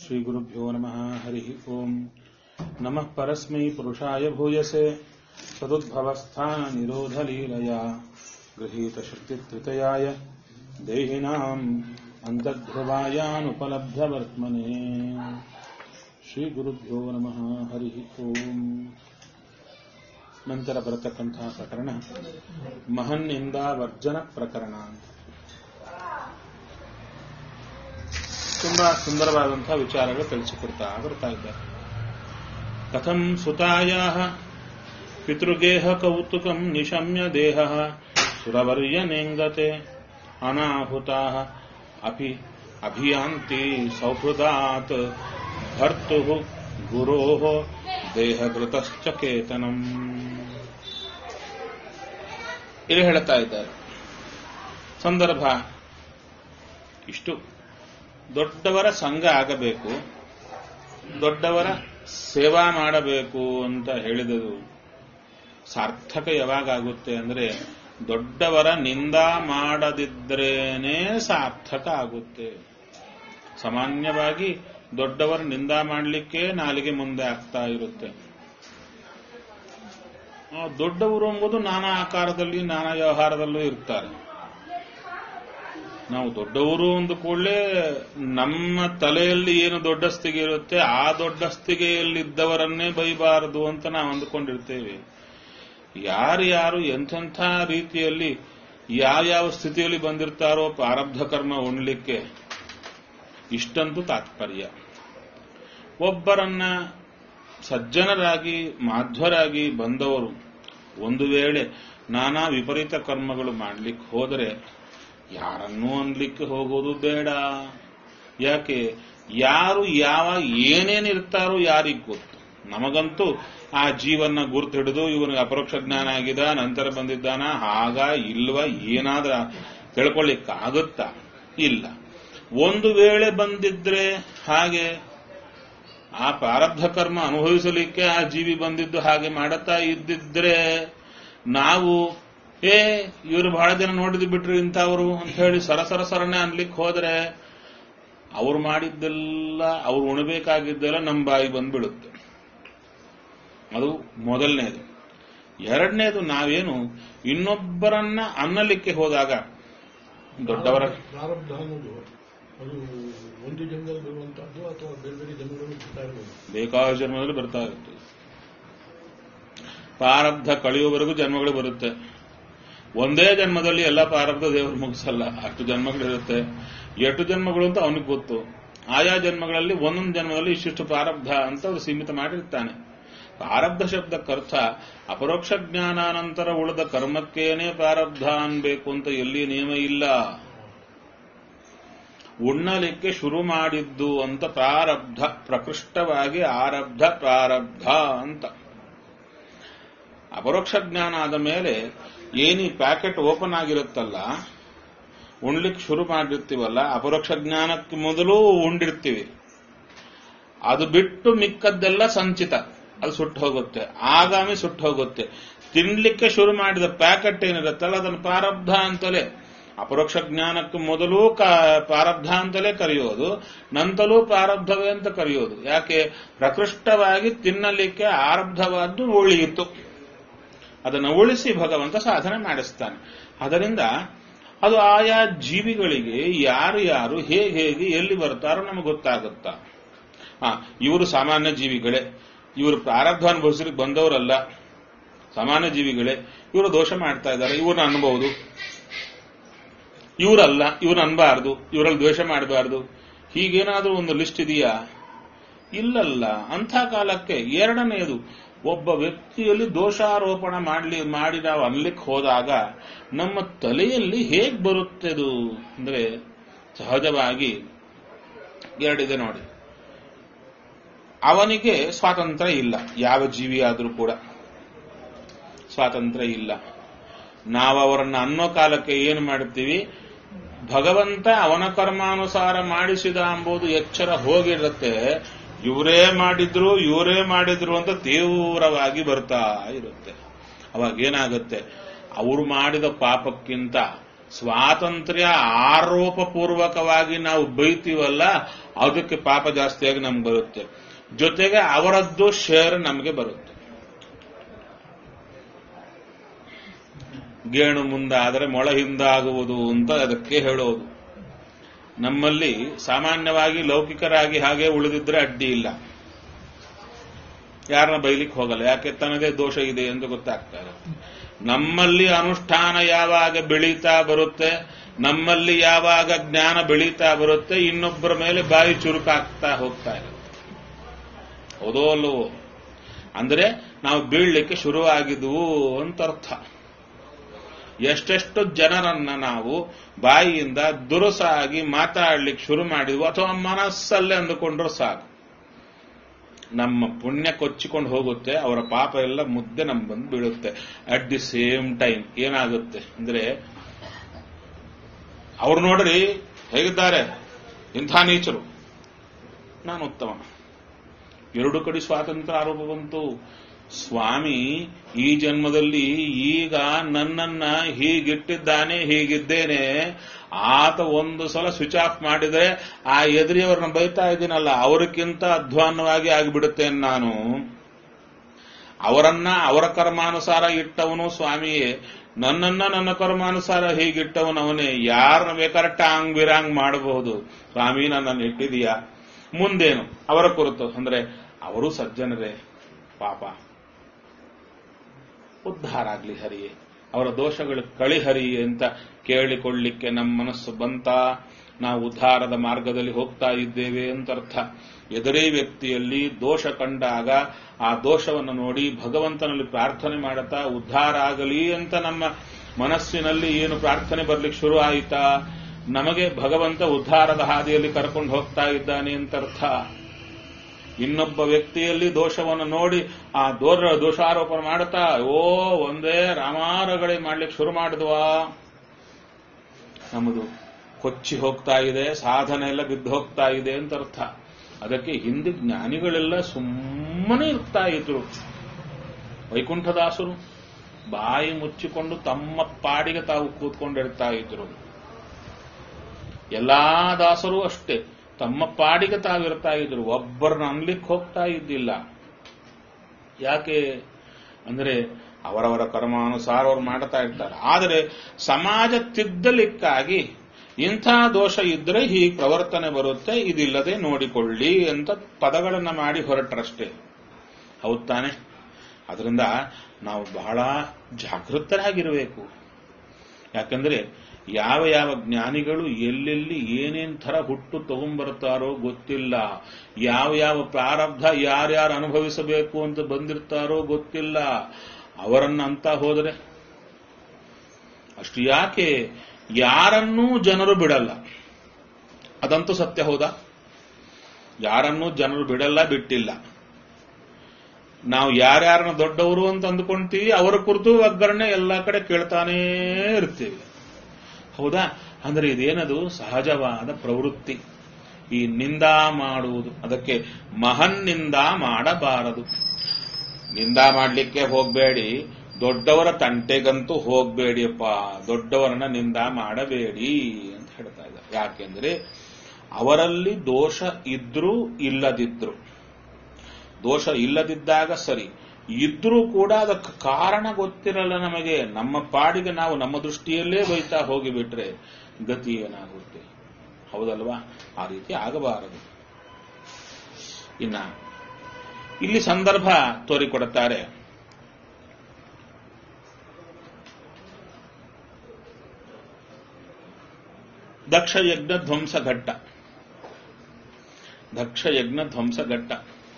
श्रीगुरुभ्यो नमः हरिः ओम् नमः परस्मै पुरुषाय भूयसे सदुद्भवस्थाननिरोधलीलया गृहीतशक्तित्रितयाय देहिनाम् अन्तर्ध्रुवायानुपलब्धवर्त्मने ಶ್ರೀಗುರುಭ್ಯೋ ನಮಃ ಹರಿ ಓಂ ನಂತರ ಬರತಕ್ಕಂತಹ ಪ್ರಕರಣ ಮಹನ್ನಿಂದಾವರ್ಜನ ಪ್ರಕರಣ ಅಂತ ತುಂಬಾ ಸುಂದರವಾದಂತಹ ವಿಚಾರಗಳು ತಿಳಿಸಿಕೊಡ್ತಾ ಬರ್ತಾ ಇದ್ದಾರೆ ಕಥಂ ಸುತಾಯ ಪಿತೃಗೇಹ ಕೌತುಕಂ ನಿಶಮ್ಯ ದೇಹ ಸುರವರ್ಯ ನೆಂಗತೆ ಅನಾಹುತಾ ಅಪಿ ಅಭಿಯಾಂತಿ ಸೌಹೃದಾತ್ ಭರ್ತು ಗುರೋ ದೇಹಕೃತಶ್ಚ ಕೇತನಂ ಇಲ್ಲಿ ಹೇಳ್ತಾ ಇದ್ದಾರೆ ಸಂದರ್ಭ ಇಷ್ಟು ದೊಡ್ಡವರ ಸಂಘ ಆಗಬೇಕು ದೊಡ್ಡವರ ಸೇವಾ ಮಾಡಬೇಕು ಅಂತ ಹೇಳಿದರು ಸಾರ್ಥಕ ಯಾವಾಗ ಆಗುತ್ತೆ ಅಂದ್ರೆ ದೊಡ್ಡವರ ನಿಂದ ಮಾಡದಿದ್ರೇನೆ ಸಾರ್ಥಕ ಆಗುತ್ತೆ ಸಾಮಾನ್ಯವಾಗಿ ದೊಡ್ಡವರ ನಿಂದ ಮಾಡಲಿಕ್ಕೆ ನಾಲಿಗೆ ಮುಂದೆ ಆಗ್ತಾ ಇರುತ್ತೆ ಆ ದೊಡ್ಡವರು ಎಂಬುದು ನಾನಾ ಆಕಾರದಲ್ಲಿ ನಾನಾ ವ್ಯವಹಾರದಲ್ಲೂ ಇರ್ತಾರೆ ನಾವು ದೊಡ್ಡವರು ಅಂದ ಕೂಡಲೇ ನಮ್ಮ ತಲೆಯಲ್ಲಿ ಏನು ದೊಡ್ಡಸ್ತಿಗೆ ಇರುತ್ತೆ ಆ ದೊಡ್ಡಸ್ತಿಗೆಯಲ್ಲಿದ್ದವರನ್ನೇ ಬೈಬಾರದು ಅಂತ ನಾವು ಅಂದುಕೊಂಡಿರ್ತೇವೆ ಯಾರ್ಯಾರು ಎಂಥೆಂಥ ರೀತಿಯಲ್ಲಿ ಯಾವ್ಯಾವ ಸ್ಥಿತಿಯಲ್ಲಿ ಬಂದಿರ್ತಾರೋ ಪ್ರಾರಬ್ಧ ಕರ್ಮ ಉಣ್ಲಿಕ್ಕೆ ಇಷ್ಟಂತೂ ತಾತ್ಪರ್ಯ ಒಬ್ಬರನ್ನ ಸಜ್ಜನರಾಗಿ ಮಾಧ್ವರಾಗಿ ಬಂದವರು ಒಂದು ವೇಳೆ ನಾನಾ ವಿಪರೀತ ಕರ್ಮಗಳು ಮಾಡ್ಲಿಕ್ಕೆ ಹೋದರೆ ಯಾರನ್ನೂ ಅನ್ಲಿಕ್ಕೆ ಹೋಗೋದು ಬೇಡ ಯಾಕೆ ಯಾರು ಯಾವ ಏನೇನಿರ್ತಾರೋ ಯಾರಿಗ್ ಗೊತ್ತು ನಮಗಂತೂ ಆ ಜೀವನ ಗುರ್ತು ಹಿಡಿದು ಇವನಿಗೆ ಅಪರೋಕ್ಷ ಜ್ಞಾನ ಆಗಿದ ನಂತರ ಬಂದಿದ್ದಾನ ಆಗ ಇಲ್ವಾ ಏನಾದ್ರ ತಿಳ್ಕೊಳ್ಳಿಕ್ಕಾಗುತ್ತಾ ಇಲ್ಲ ಒಂದು ವೇಳೆ ಬಂದಿದ್ರೆ ಹಾಗೆ ಆ ಪ್ರಾರಬ್ಧ ಕರ್ಮ ಅನುಭವಿಸಲಿಕ್ಕೆ ಆ ಜೀವಿ ಬಂದಿದ್ದು ಹಾಗೆ ಮಾಡುತ್ತಾ ಇದ್ದಿದ್ರೆ ನಾವು ಏ ಇವರು ಬಹಳ ಜನ ನೋಡಿದ್ ಬಿಟ್ರು ಇಂಥವ್ರು ಅಂತ ಹೇಳಿ ಸರಸರ ಸರನೆ ಅನ್ಲಿಕ್ಕೆ ಹೋದ್ರೆ ಅವ್ರು ಮಾಡಿದ್ದೆಲ್ಲ ಅವ್ರು ಉಣಬೇಕಾಗಿದ್ದೆಲ್ಲ ನಮ್ಮ ಬಾಯಿ ಬಂದ್ಬಿಡುತ್ತೆ ಅದು ಮೊದಲನೇದು ಎರಡನೇದು ನಾವೇನು ಇನ್ನೊಬ್ಬರನ್ನ ಅನ್ನಲಿಕ್ಕೆ ಹೋದಾಗ ದೊಡ್ಡವರ ಪ್ರಾರಬ್ಧ ಅನ್ನೋದು ಅದು ಒಂದು ಜನ್ಮದಲ್ಲಿ ಬರುವಂತಹದ್ದು ಅಥವಾ ಬೇರೆ ಬೇರೆ ಜನ್ಮಗಳಲ್ಲಿ ಬರ್ತಾ ಇರ್ಬೋದು ಬೇಕಾದ ಜನ್ಮದಲ್ಲಿ ಬರ್ತಾ ಇರುತ್ತೆ ಪ್ರಾರಬ್ಧ ಕಳೆಯುವವರೆಗೂ ಜನ್ಮಗಳು ಬರುತ್ತೆ ಒಂದೇ ಜನ್ಮದಲ್ಲಿ ಎಲ್ಲ ಪ್ರಾರಬ್ಧ ದೇವರು ಮುಗಿಸಲ್ಲ ಅಷ್ಟು ಜನ್ಮಗಳಿರುತ್ತೆ ಎಷ್ಟು ಜನ್ಮಗಳು ಅಂತ ಅವನಿಗೆ ಗೊತ್ತು ಆಯಾ ಜನ್ಮಗಳಲ್ಲಿ ಒಂದೊಂದು ಜನ್ಮದಲ್ಲಿ ಇಷ್ಟಿಷ್ಟು ಪ್ರಾರಬ್ಧ ಅಂತ ಅವರು ಸೀಮಿತ ಮಾಡಿರ್ತಾನೆ ಪ್ರಾರಬ್ಧ ಶಬ್ದಕ್ಕರ್ಥ ಅಪರೋಕ್ಷ ಜ್ಞಾನಾನಂತರ ಉಳಿದ ಕರ್ಮಕ್ಕೇನೆ ಪ್ರಾರಬ್ಧ ಅನ್ಬೇಕು ಅಂತ ಎಲ್ಲಿ ನಿಯಮ ಇಲ್ಲ ಉಣ್ಣಲಿಕ್ಕೆ ಶುರು ಮಾಡಿದ್ದು ಅಂತ ಪ್ರಾರಬ್ಧ ಪ್ರಕೃಷ್ಟವಾಗಿ ಆರಬ್ಧ ಪ್ರಾರಬ್ಧ ಅಂತ ಅಪರೋಕ್ಷ ಜ್ಞಾನ ಆದ ಮೇಲೆ ಏನಿ ಪ್ಯಾಕೆಟ್ ಓಪನ್ ಆಗಿರುತ್ತಲ್ಲ ಉಣ್ಲಿಕ್ಕೆ ಶುರು ಮಾಡಿರ್ತೀವಲ್ಲ ಅಪರೋಕ್ಷ ಜ್ಞಾನಕ್ಕೆ ಮೊದಲು ಉಂಡಿರ್ತೀವಿ ಅದು ಬಿಟ್ಟು ಮಿಕ್ಕದ್ದೆಲ್ಲ ಸಂಚಿತ ಅದು ಸುಟ್ಟು ಹೋಗುತ್ತೆ ಆಗಾಮಿ ಸುಟ್ಟು ಹೋಗುತ್ತೆ ತಿನ್ಲಿಕ್ಕೆ ಶುರು ಮಾಡಿದ ಪ್ಯಾಕೆಟ್ ಏನಿರುತ್ತಲ್ಲ ಅದನ್ನು ಪ್ರಾರಬ್ಧ ಅಂತಲೇ ಅಪರೋಕ್ಷ ಜ್ಞಾನಕ್ಕೆ ಮೊದಲು ಪ್ರಾರಬ್ಧ ಅಂತಲೇ ಕರೆಯೋದು ನಂತಲೂ ಪ್ರಾರಬ್ಧವೇ ಅಂತ ಕರೆಯೋದು ಯಾಕೆ ಪ್ರಕೃಷ್ಟವಾಗಿ ತಿನ್ನಲಿಕ್ಕೆ ಆರಬ್ಧವಾದ್ದು ಉಳಿಯಿತು ಅದನ್ನು ಉಳಿಸಿ ಭಗವಂತ ಸಾಧನೆ ಮಾಡಿಸ್ತಾನೆ ಅದರಿಂದ ಅದು ಆಯಾ ಜೀವಿಗಳಿಗೆ ಯಾರು ಯಾರು ಹೇಗೆ ಹೇಗೆ ಎಲ್ಲಿ ಬರ್ತಾರೋ ನಮಗೆ ಗೊತ್ತಾಗುತ್ತಾ ಹಾ ಇವರು ಸಾಮಾನ್ಯ ಜೀವಿಗಳೇ ಇವರು ಪ್ರಾರಬ್ಧ ಅನುಭವಿಸಲಿಕ್ಕೆ ಬಂದವರಲ್ಲ ಸಾಮಾನ್ಯ ಜೀವಿಗಳೇ ಇವರು ದೋಷ ಮಾಡ್ತಾ ಇದ್ದಾರೆ ಇವ್ರನ್ನ ಅನ್ಬಹುದು ಇವರಲ್ಲ ಇವ್ರನ್ನ ಅನ್ಬಾರ್ದು ಇವರಲ್ಲಿ ದ್ವೇಷ ಮಾಡಬಾರ್ದು ಹೀಗೇನಾದ್ರೂ ಒಂದು ಲಿಸ್ಟ್ ಇದೆಯಾ ಇಲ್ಲಲ್ಲ ಅಂಥ ಕಾಲಕ್ಕೆ ಎರಡನೆಯದು ಒಬ್ಬ ವ್ಯಕ್ತಿಯಲ್ಲಿ ದೋಷಾರೋಪಣ ಮಾಡಲಿ ಮಾಡಿ ನಾವು ಅನ್ಲಿಕ್ಕೆ ಹೋದಾಗ ನಮ್ಮ ತಲೆಯಲ್ಲಿ ಹೇಗ್ ಬರುತ್ತೆದು ಅಂದ್ರೆ ಸಹಜವಾಗಿ ಎರಡಿದೆ ನೋಡಿ ಅವನಿಗೆ ಸ್ವಾತಂತ್ರ್ಯ ಇಲ್ಲ ಯಾವ ಜೀವಿಯಾದರೂ ಕೂಡ ಸ್ವಾತಂತ್ರ್ಯ ಇಲ್ಲ ನಾವು ಅವರನ್ನ ಅನ್ನೋ ಕಾಲಕ್ಕೆ ಏನು ಮಾಡ್ತೀವಿ ಭಗವಂತ ಅವನ ಕರ್ಮಾನುಸಾರ ಮಾಡಿಸಿದ ಎಂಬುದು ಎಚ್ಚರ ಹೋಗಿರುತ್ತೆ ಇವರೇ ಮಾಡಿದ್ರು ಇವರೇ ಮಾಡಿದ್ರು ಅಂತ ತೀವ್ರವಾಗಿ ಬರ್ತಾ ಇರುತ್ತೆ ಅವಾಗ ಏನಾಗುತ್ತೆ ಅವರು ಮಾಡಿದ ಪಾಪಕ್ಕಿಂತ ಸ್ವಾತಂತ್ರ್ಯ ಆರೋಪಪೂರ್ವಕವಾಗಿ ನಾವು ಬೈತೀವಲ್ಲ ಅದಕ್ಕೆ ಪಾಪ ಜಾಸ್ತಿಯಾಗಿ ನಮ್ಗೆ ಬರುತ್ತೆ ಜೊತೆಗೆ ಅವರದ್ದು ಶೇರ್ ನಮಗೆ ಬರುತ್ತೆ ಗೇಣು ಮುಂದಾದರೆ ಮೊಳ ಹಿಂದಾಗುವುದು ಅಂತ ಅದಕ್ಕೆ ಹೇಳೋದು ನಮ್ಮಲ್ಲಿ ಸಾಮಾನ್ಯವಾಗಿ ಲೌಕಿಕರಾಗಿ ಹಾಗೆ ಉಳಿದಿದ್ರೆ ಅಡ್ಡಿ ಇಲ್ಲ ಯಾರನ್ನ ಬೈಲಿಕ್ಕೆ ಹೋಗಲ್ಲ ಯಾಕೆ ತನಗೆ ದೋಷ ಇದೆ ಎಂದು ಗೊತ್ತಾಗ್ತಾರೆ ನಮ್ಮಲ್ಲಿ ಅನುಷ್ಠಾನ ಯಾವಾಗ ಬೆಳೀತಾ ಬರುತ್ತೆ ನಮ್ಮಲ್ಲಿ ಯಾವಾಗ ಜ್ಞಾನ ಬೆಳೀತಾ ಬರುತ್ತೆ ಇನ್ನೊಬ್ಬರ ಮೇಲೆ ಬಾಯಿ ಚುರುಕಾಗ್ತಾ ಹೋಗ್ತಾ ಇರುತ್ತೆ ಹೌದೋ ಅಲ್ಲವೋ ಅಂದ್ರೆ ನಾವು ಬೀಳ್ಲಿಕ್ಕೆ ಶುರುವಾಗಿದ್ವು ಅಂತ ಅರ್ಥ ಎಷ್ಟೆಷ್ಟು ಜನರನ್ನ ನಾವು ಬಾಯಿಯಿಂದ ದುರುಸಾಗಿ ಮಾತಾಡ್ಲಿಕ್ಕೆ ಶುರು ಮಾಡಿದ್ವು ಅಥವಾ ಮನಸ್ಸಲ್ಲೇ ಅಂದುಕೊಂಡ್ರು ಸಾಕು ನಮ್ಮ ಪುಣ್ಯ ಕೊಚ್ಚಿಕೊಂಡು ಹೋಗುತ್ತೆ ಅವರ ಪಾಪ ಎಲ್ಲ ಮುದ್ದೆ ನಮ್ ಬಂದು ಬೀಳುತ್ತೆ ಅಟ್ ದಿ ಸೇಮ್ ಟೈಮ್ ಏನಾಗುತ್ತೆ ಅಂದ್ರೆ ಅವ್ರು ನೋಡ್ರಿ ಹೇಗಿದ್ದಾರೆ ಇಂಥ ನೀಚರು ನಾನು ಉತ್ತಮ ಎರಡು ಕಡೆ ಸ್ವಾತಂತ್ರ್ಯ ಆರೋಪ ಬಂತು ಸ್ವಾಮಿ ಈ ಜನ್ಮದಲ್ಲಿ ಈಗ ನನ್ನನ್ನ ಹೀಗಿಟ್ಟಿದ್ದಾನೆ ಹೀಗಿದ್ದೇನೆ ಆತ ಒಂದು ಸಲ ಸ್ವಿಚ್ ಆಫ್ ಮಾಡಿದ್ರೆ ಆ ಎದುರಿಯವ್ರನ್ನ ಬೈತಾ ಇದ್ದೀನಲ್ಲ ಅವರಿಗಿಂತ ಅಧ್ವಾನವಾಗಿ ಆಗಿಬಿಡುತ್ತೇನೆ ನಾನು ಅವರನ್ನ ಅವರ ಕರ್ಮಾನುಸಾರ ಇಟ್ಟವನು ಸ್ವಾಮಿಯೇ ನನ್ನನ್ನ ನನ್ನ ಕರ್ಮಾನುಸಾರ ಹೀಗಿಟ್ಟವನು ಅವನೇ ಯಾರನ್ನ ಬೇಕಾದ್ರೆ ಟಾಂಗ್ ಬಿರಾಂಗ್ ಮಾಡಬಹುದು ಸ್ವಾಮಿ ನನ್ನನ್ನು ಇಟ್ಟಿದೀಯಾ ಮುಂದೇನು ಅವರ ಕುರಿತು ಅಂದ್ರೆ ಅವರು ಸಜ್ಜನರೇ ಪಾಪ ಉದ್ಧಾರ ಆಗ್ಲಿ ಹರಿಯೇ ಅವರ ದೋಷಗಳು ಕಳಿಹರಿ ಅಂತ ಕೇಳಿಕೊಳ್ಳಿಕ್ಕೆ ನಮ್ಮ ಮನಸ್ಸು ಬಂತ ನಾವು ಉದ್ಧಾರದ ಮಾರ್ಗದಲ್ಲಿ ಹೋಗ್ತಾ ಇದ್ದೇವೆ ಅಂತ ಅರ್ಥ ಎದುರೇ ವ್ಯಕ್ತಿಯಲ್ಲಿ ದೋಷ ಕಂಡಾಗ ಆ ದೋಷವನ್ನು ನೋಡಿ ಭಗವಂತನಲ್ಲಿ ಪ್ರಾರ್ಥನೆ ಮಾಡುತ್ತಾ ಉದ್ಧಾರ ಆಗಲಿ ಅಂತ ನಮ್ಮ ಮನಸ್ಸಿನಲ್ಲಿ ಏನು ಪ್ರಾರ್ಥನೆ ಬರ್ಲಿಕ್ಕೆ ಶುರು ಆಯಿತಾ ನಮಗೆ ಭಗವಂತ ಉದ್ಧಾರದ ಹಾದಿಯಲ್ಲಿ ಕರ್ಕೊಂಡು ಹೋಗ್ತಾ ಇದ್ದಾನೆ ಅಂತ ಅರ್ಥ ಇನ್ನೊಬ್ಬ ವ್ಯಕ್ತಿಯಲ್ಲಿ ದೋಷವನ್ನು ನೋಡಿ ಆ ದೋರ ದೋಷಾರೋಪಣ ಮಾಡುತ್ತಾ ಓ ಒಂದೇ ರಾಮಾರಗಳೇ ಮಾಡ್ಲಿಕ್ಕೆ ಶುರು ಮಾಡಿದ್ವಾ ನಮ್ಮದು ಕೊಚ್ಚಿ ಹೋಗ್ತಾ ಇದೆ ಸಾಧನೆ ಎಲ್ಲ ಬಿದ್ದು ಹೋಗ್ತಾ ಇದೆ ಅಂತ ಅರ್ಥ ಅದಕ್ಕೆ ಹಿಂದೆ ಜ್ಞಾನಿಗಳೆಲ್ಲ ಸುಮ್ಮನೆ ಇರ್ತಾ ಇದ್ರು ವೈಕುಂಠದಾಸರು ಬಾಯಿ ಮುಚ್ಚಿಕೊಂಡು ತಮ್ಮ ಪಾಡಿಗೆ ತಾವು ಕೂತ್ಕೊಂಡಿರ್ತಾ ಇದ್ರು ಎಲ್ಲಾ ದಾಸರು ಅಷ್ಟೇ ತಮ್ಮ ಪಾಡಿಗೆ ತಾವಿರ್ತಾ ಇದ್ರು ಒಬ್ಬರನ್ನ ಅನ್ಲಿಕ್ಕೆ ಹೋಗ್ತಾ ಇದ್ದಿಲ್ಲ ಯಾಕೆ ಅಂದ್ರೆ ಅವರವರ ಕರ್ಮಾನುಸಾರ ಅವ್ರು ಮಾಡ್ತಾ ಇರ್ತಾರೆ ಆದರೆ ಸಮಾಜ ತಿದ್ದಲಿಕ್ಕಾಗಿ ಇಂಥ ದೋಷ ಇದ್ರೆ ಹೀಗೆ ಪ್ರವರ್ತನೆ ಬರುತ್ತೆ ಇದಿಲ್ಲದೆ ನೋಡಿಕೊಳ್ಳಿ ಅಂತ ಪದಗಳನ್ನ ಮಾಡಿ ಹೊರಟ್ರಷ್ಟೇ ಹೌದ್ ತಾನೆ ಅದರಿಂದ ನಾವು ಬಹಳ ಜಾಗೃತರಾಗಿರಬೇಕು ಯಾಕಂದ್ರೆ ಯಾವ ಯಾವ ಜ್ಞಾನಿಗಳು ಎಲ್ಲೆಲ್ಲಿ ಏನೇನ್ ತರ ಹುಟ್ಟು ತಗೊಂಡ್ಬರ್ತಾರೋ ಗೊತ್ತಿಲ್ಲ ಯಾವ ಯಾವ ಪ್ರಾರಬ್ಧ ಯಾರ್ಯಾರು ಅನುಭವಿಸಬೇಕು ಅಂತ ಬಂದಿರ್ತಾರೋ ಗೊತ್ತಿಲ್ಲ ಅವರನ್ನ ಅಂತ ಹೋದರೆ ಅಷ್ಟು ಯಾಕೆ ಯಾರನ್ನೂ ಜನರು ಬಿಡಲ್ಲ ಅದಂತೂ ಸತ್ಯ ಹೌದಾ ಯಾರನ್ನೂ ಜನರು ಬಿಡಲ್ಲ ಬಿಟ್ಟಿಲ್ಲ ನಾವು ಯಾರ್ಯಾರನ್ನ ದೊಡ್ಡವರು ಅಂತ ಅಂದುಕೊಂತೀವಿ ಅವರ ಕುರಿತು ಒಗ್ಗರಣೆ ಎಲ್ಲಾ ಕಡೆ ಕೇಳ್ತಾನೇ ಇರ್ತೀವಿ ಹೌದಾ ಅಂದ್ರೆ ಇದೇನದು ಸಹಜವಾದ ಪ್ರವೃತ್ತಿ ಈ ನಿಂದಾ ಮಾಡುವುದು ಅದಕ್ಕೆ ಮಹನ್ ನಿಂದಾ ಮಾಡಬಾರದು ನಿಂದಾ ಮಾಡಲಿಕ್ಕೆ ಹೋಗಬೇಡಿ ದೊಡ್ಡವರ ತಂಟೆಗಂತೂ ಹೋಗಬೇಡಿಯಪ್ಪ ದೊಡ್ಡವರನ್ನ ನಿಂದಾ ಮಾಡಬೇಡಿ ಅಂತ ಹೇಳ್ತಾ ಇದ್ದಾರೆ ಯಾಕೆಂದ್ರೆ ಅವರಲ್ಲಿ ದೋಷ ಇದ್ರೂ ಇಲ್ಲದಿದ್ರು ದೋಷ ಇಲ್ಲದಿದ್ದಾಗ ಸರಿ ಇದ್ರೂ ಕೂಡ ಅದಕ್ಕೆ ಕಾರಣ ಗೊತ್ತಿರಲ್ಲ ನಮಗೆ ನಮ್ಮ ಪಾಡಿಗೆ ನಾವು ನಮ್ಮ ದೃಷ್ಟಿಯಲ್ಲೇ ಬೈತಾ ಹೋಗಿಬಿಟ್ರೆ ಗತಿ ಏನಾಗುತ್ತೆ ಹೌದಲ್ವಾ ಆ ರೀತಿ ಆಗಬಾರದು ಇನ್ನ ಇಲ್ಲಿ ಸಂದರ್ಭ ತೋರಿಕೊಡುತ್ತಾರೆ ದಕ್ಷ ಯಜ್ಞ ಧ್ವಂಸ ಘಟ್ಟ ದಕ್ಷ ಯಜ್ಞ ಧ್ವಂಸ ಘಟ್ಟ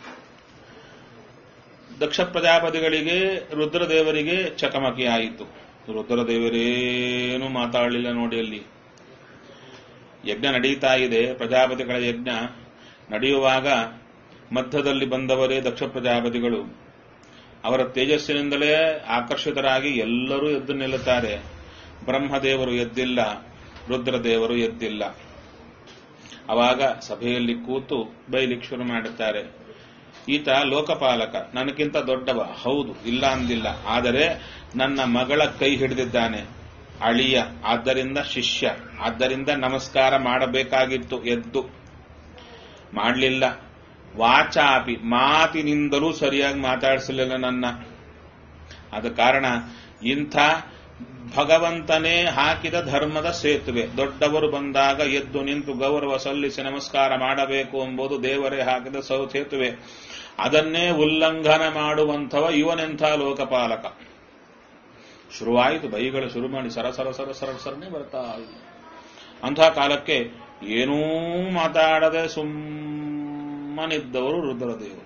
ದಕ್ಷ ಪ್ರಜಾಪತಿಗಳಿಗೆ ರುದ್ರದೇವರಿಗೆ ಚಕಮಕಿ ಆಯಿತು ರುದ್ರದೇವರೇನು ಮಾತಾಡಲಿಲ್ಲ ನೋಡಿ ಅಲ್ಲಿ ಯಜ್ಞ ನಡೀತಾ ಇದೆ ಪ್ರಜಾಪತಿಗಳ ಯಜ್ಞ ನಡೆಯುವಾಗ ಮಧ್ಯದಲ್ಲಿ ಬಂದವರೇ ದಕ್ಷ ಪ್ರಜಾಪತಿಗಳು ಅವರ ತೇಜಸ್ಸಿನಿಂದಲೇ ಆಕರ್ಷಿತರಾಗಿ ಎಲ್ಲರೂ ಎದ್ದು ನಿಲ್ಲುತ್ತಾರೆ ಬ್ರಹ್ಮದೇವರು ಎದ್ದಿಲ್ಲ ರುದ್ರದೇವರು ಎದ್ದಿಲ್ಲ ಅವಾಗ ಸಭೆಯಲ್ಲಿ ಕೂತು ಬೈಲಿಕ್ಕೆ ಶುರು ಮಾಡುತ್ತಾರೆ ಈತ ಲೋಕಪಾಲಕ ನನಗಿಂತ ದೊಡ್ಡವ ಹೌದು ಇಲ್ಲ ಅಂದಿಲ್ಲ ಆದರೆ ನನ್ನ ಮಗಳ ಕೈ ಹಿಡಿದಿದ್ದಾನೆ ಅಳಿಯ ಆದ್ದರಿಂದ ಶಿಷ್ಯ ಆದ್ದರಿಂದ ನಮಸ್ಕಾರ ಮಾಡಬೇಕಾಗಿತ್ತು ಎದ್ದು ಮಾಡಲಿಲ್ಲ ವಾಚಾಪಿ ಮಾತಿನಿಂದಲೂ ಸರಿಯಾಗಿ ಮಾತಾಡಿಸಲಿಲ್ಲ ನನ್ನ ಆದ ಕಾರಣ ಇಂಥ ಭಗವಂತನೇ ಹಾಕಿದ ಧರ್ಮದ ಸೇತುವೆ ದೊಡ್ಡವರು ಬಂದಾಗ ಎದ್ದು ನಿಂತು ಗೌರವ ಸಲ್ಲಿಸಿ ನಮಸ್ಕಾರ ಮಾಡಬೇಕು ಎಂಬುದು ದೇವರೇ ಹಾಕಿದ ಸೌ ಸೇತುವೆ ಅದನ್ನೇ ಉಲ್ಲಂಘನ ಮಾಡುವಂಥವ ಇವನೆಂಥ ಲೋಕಪಾಲಕ ಶುರುವಾಯಿತು ಬೈಗಳು ಶುರು ಮಾಡಿ ಸರ ಸರ ಸರ ಸರ ಸರನೆ ಬರ್ತಾ ಇದೆ ಅಂಥ ಕಾಲಕ್ಕೆ ಏನೂ ಮಾತಾಡದೆ ಸುಮ್ಮನಿದ್ದವರು ರುದ್ರದೇವರು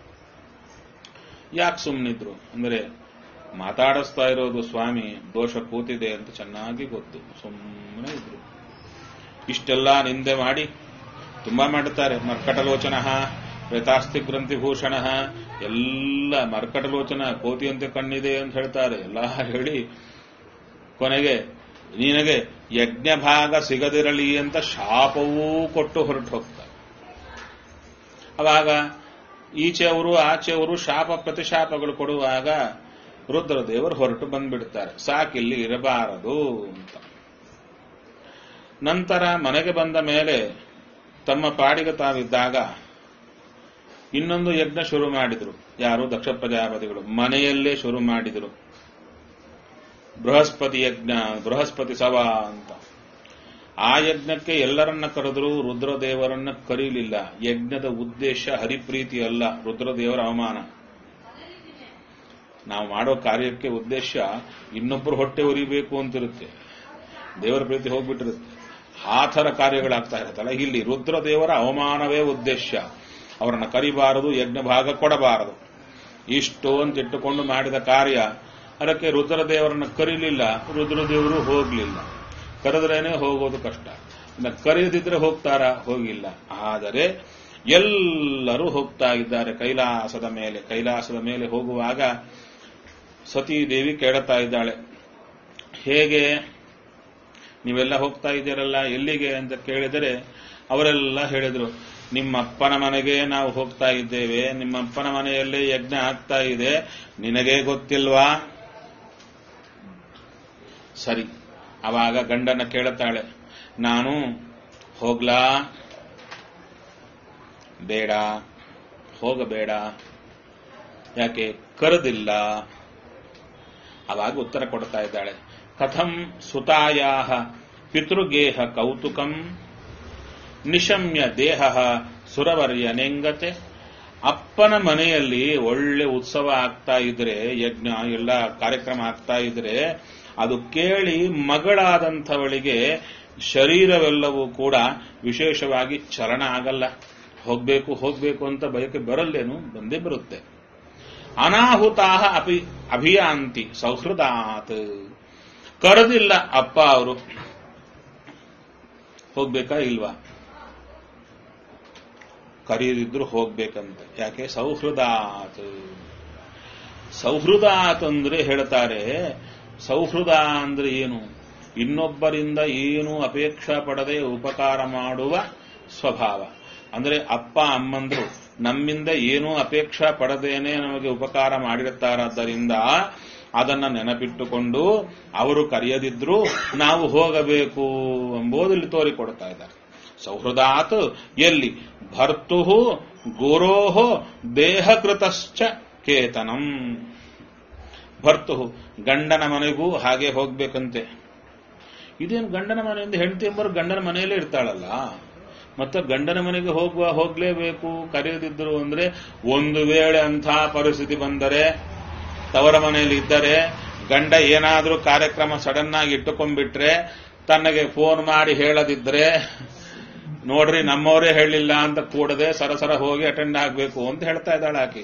ಯಾಕೆ ಸುಮ್ಮನಿದ್ರು ಅಂದರೆ ಮಾತಾಡಿಸ್ತಾ ಇರೋದು ಸ್ವಾಮಿ ದೋಷ ಕೂತಿದೆ ಅಂತ ಚೆನ್ನಾಗಿ ಗೊತ್ತು ಸುಮ್ಮನೆ ಇದ್ರು ಇಷ್ಟೆಲ್ಲ ನಿಂದೆ ಮಾಡಿ ತುಂಬಾ ಮಾಡುತ್ತಾರೆ ಮರ್ಕಟಲೋಚನ ವೇತಾಸ್ತಿ ಗ್ರಂಥಿಭೂಷಣ ಎಲ್ಲ ಮರ್ಕಟಲೋಚನ ಕೋತಿಯಂತೆ ಕಣ್ಣಿದೆ ಅಂತ ಹೇಳ್ತಾರೆ ಎಲ್ಲ ಹೇಳಿ ಕೊನೆಗೆ ನಿನಗೆ ಯಜ್ಞ ಭಾಗ ಸಿಗದಿರಲಿ ಅಂತ ಶಾಪವೂ ಕೊಟ್ಟು ಹೊರಟು ಹೋಗ್ತಾರೆ ಅವಾಗ ಈಚೆಯವರು ಆಚೆಯವರು ಶಾಪ ಪ್ರತಿಶಾಪಗಳು ಕೊಡುವಾಗ ರುದ್ರದೇವರು ಹೊರಟು ಬಂದ್ಬಿಡ್ತಾರೆ ಸಾಕಿಲ್ಲಿ ಇರಬಾರದು ಅಂತ ನಂತರ ಮನೆಗೆ ಬಂದ ಮೇಲೆ ತಮ್ಮ ಪಾಡಿಗೆ ತಾವಿದ್ದಾಗ ಇನ್ನೊಂದು ಯಜ್ಞ ಶುರು ಮಾಡಿದ್ರು ಯಾರು ದಕ್ಷ ಪ್ರಜಾಪತಿಗಳು ಮನೆಯಲ್ಲೇ ಶುರು ಮಾಡಿದರು ಬೃಹಸ್ಪತಿ ಯಜ್ಞ ಬೃಹಸ್ಪತಿ ಸಭಾ ಅಂತ ಆ ಯಜ್ಞಕ್ಕೆ ಎಲ್ಲರನ್ನ ಕರೆದ್ರು ರುದ್ರದೇವರನ್ನ ಕರೀಲಿಲ್ಲ ಯಜ್ಞದ ಉದ್ದೇಶ ಹರಿಪ್ರೀತಿ ಅಲ್ಲ ರುದ್ರದೇವರ ಅವಮಾನ ನಾವು ಮಾಡೋ ಕಾರ್ಯಕ್ಕೆ ಉದ್ದೇಶ ಇನ್ನೊಬ್ಬರು ಹೊಟ್ಟೆ ಉರಿಬೇಕು ಅಂತಿರುತ್ತೆ ದೇವರ ಪ್ರೀತಿ ಹೋಗ್ಬಿಟ್ಟಿರುತ್ತೆ ಆ ಥರ ಕಾರ್ಯಗಳಾಗ್ತಾ ಇರುತ್ತಲ್ಲ ಇಲ್ಲಿ ರುದ್ರದೇವರ ಅವಮಾನವೇ ಉದ್ದೇಶ ಅವರನ್ನ ಕರಿಬಾರದು ಯಜ್ಞ ಭಾಗ ಕೊಡಬಾರದು ಇಷ್ಟು ಅಂತ ಇಟ್ಟುಕೊಂಡು ಮಾಡಿದ ಕಾರ್ಯ ಅದಕ್ಕೆ ರುದ್ರದೇವರನ್ನ ಕರೀಲಿಲ್ಲ ರುದ್ರದೇವರು ಹೋಗ್ಲಿಲ್ಲ ಕರೆದ್ರೇನೆ ಹೋಗೋದು ಕಷ್ಟ ಇನ್ನು ಕರೆಯದಿದ್ರೆ ಹೋಗ್ತಾರಾ ಹೋಗಿಲ್ಲ ಆದರೆ ಎಲ್ಲರೂ ಹೋಗ್ತಾ ಇದ್ದಾರೆ ಕೈಲಾಸದ ಮೇಲೆ ಕೈಲಾಸದ ಮೇಲೆ ಹೋಗುವಾಗ ಸತೀದೇವಿ ಕೇಳುತ್ತಾ ಇದ್ದಾಳೆ ಹೇಗೆ ನೀವೆಲ್ಲ ಹೋಗ್ತಾ ಇದ್ದೀರಲ್ಲ ಎಲ್ಲಿಗೆ ಅಂತ ಕೇಳಿದರೆ ಅವರೆಲ್ಲ ಹೇಳಿದ್ರು ನಿಮ್ಮಪ್ಪನ ಮನೆಗೆ ನಾವು ಹೋಗ್ತಾ ಇದ್ದೇವೆ ನಿಮ್ಮಪ್ಪನ ಮನೆಯಲ್ಲೇ ಯಜ್ಞ ಆಗ್ತಾ ಇದೆ ನಿನಗೇ ಗೊತ್ತಿಲ್ವಾ ಸರಿ ಅವಾಗ ಗಂಡನ ಕೇಳುತ್ತಾಳೆ ನಾನು ಹೋಗ್ಲಾ ಬೇಡ ಹೋಗಬೇಡ ಯಾಕೆ ಕರೆದಿಲ್ಲ ಅವಾಗ ಉತ್ತರ ಕೊಡ್ತಾ ಇದ್ದಾಳೆ ಕಥಂ ಸುತಾಯಾ ಪಿತೃಗೇಹ ಕೌತುಕಂ ನಿಶಮ್ಯ ದೇಹ ಸುರವರ್ಯ ನೆಂಗತೆ ಅಪ್ಪನ ಮನೆಯಲ್ಲಿ ಒಳ್ಳೆ ಉತ್ಸವ ಆಗ್ತಾ ಇದ್ರೆ ಯಜ್ಞ ಎಲ್ಲ ಕಾರ್ಯಕ್ರಮ ಆಗ್ತಾ ಇದ್ರೆ ಅದು ಕೇಳಿ ಮಗಳಾದಂಥವಳಿಗೆ ಶರೀರವೆಲ್ಲವೂ ಕೂಡ ವಿಶೇಷವಾಗಿ ಚಲನ ಆಗಲ್ಲ ಹೋಗ್ಬೇಕು ಹೋಗ್ಬೇಕು ಅಂತ ಬಯಕೆ ಬರಲ್ಲೇನು ಬಂದೇ ಬರುತ್ತೆ ಅನಾಹುತಾ ಅಪಿ ಅಭಿಯಾಂತಿ ಸೌಹೃದಾತ್ ಕರೆದಿಲ್ಲ ಅಪ್ಪ ಅವರು ಹೋಗ್ಬೇಕಾ ಇಲ್ವಾ ಕರೆಯದಿದ್ರು ಹೋಗ್ಬೇಕಂತೆ ಯಾಕೆ ಸೌಹೃದಾತ್ ಸೌಹೃದಾತ್ ಅಂದ್ರೆ ಹೇಳ್ತಾರೆ ಸೌಹೃದ ಅಂದ್ರೆ ಏನು ಇನ್ನೊಬ್ಬರಿಂದ ಏನು ಅಪೇಕ್ಷಾ ಪಡದೆ ಉಪಕಾರ ಮಾಡುವ ಸ್ವಭಾವ ಅಂದ್ರೆ ಅಪ್ಪ ಅಮ್ಮಂದ್ರು ನಮ್ಮಿಂದ ಏನೂ ಅಪೇಕ್ಷಾ ಪಡದೇನೆ ನಮಗೆ ಉಪಕಾರ ಮಾಡಿರುತ್ತಾರಾದ್ದರಿಂದ ಅದನ್ನ ನೆನಪಿಟ್ಟುಕೊಂಡು ಅವರು ಕರೆಯದಿದ್ರು ನಾವು ಹೋಗಬೇಕು ಎಂಬುದು ಇಲ್ಲಿ ತೋರಿಕೊಡ್ತಾ ಇದ್ದಾರೆ ಸೌಹೃದಾತ್ ಎಲ್ಲಿ ಭರ್ತು ಗುರೋಹೋ ದೇಹಕೃತಶ್ಚ ಕೇತನಂ ಭರ್ತು ಗಂಡನ ಮನೆಗೂ ಹಾಗೆ ಹೋಗ್ಬೇಕಂತೆ ಇದೇನು ಗಂಡನ ಮನೆಯಿಂದ ಹೆಂಡತಿ ಎಂಬರು ಗಂಡನ ಮನೆಯಲ್ಲೇ ಇರ್ತಾಳಲ್ಲ ಮತ್ತೆ ಗಂಡನ ಮನೆಗೆ ಹೋಗುವ ಹೋಗ್ಲೇಬೇಕು ಕರೆಯದಿದ್ರು ಅಂದ್ರೆ ಒಂದು ವೇಳೆ ಅಂಥ ಪರಿಸ್ಥಿತಿ ಬಂದರೆ ತವರ ಮನೆಯಲ್ಲಿ ಇದ್ದರೆ ಗಂಡ ಏನಾದರೂ ಕಾರ್ಯಕ್ರಮ ಸಡನ್ ಆಗಿ ಇಟ್ಟುಕೊಂಡ್ಬಿಟ್ರೆ ತನ್ನಗೆ ಫೋನ್ ಮಾಡಿ ಹೇಳದಿದ್ರೆ ನೋಡ್ರಿ ನಮ್ಮವರೇ ಹೇಳಿಲ್ಲ ಅಂತ ಕೂಡದೆ ಸರಸರ ಹೋಗಿ ಅಟೆಂಡ್ ಆಗಬೇಕು ಅಂತ ಹೇಳ್ತಾ ಇದ್ದಾಳೆ ಆಕೆ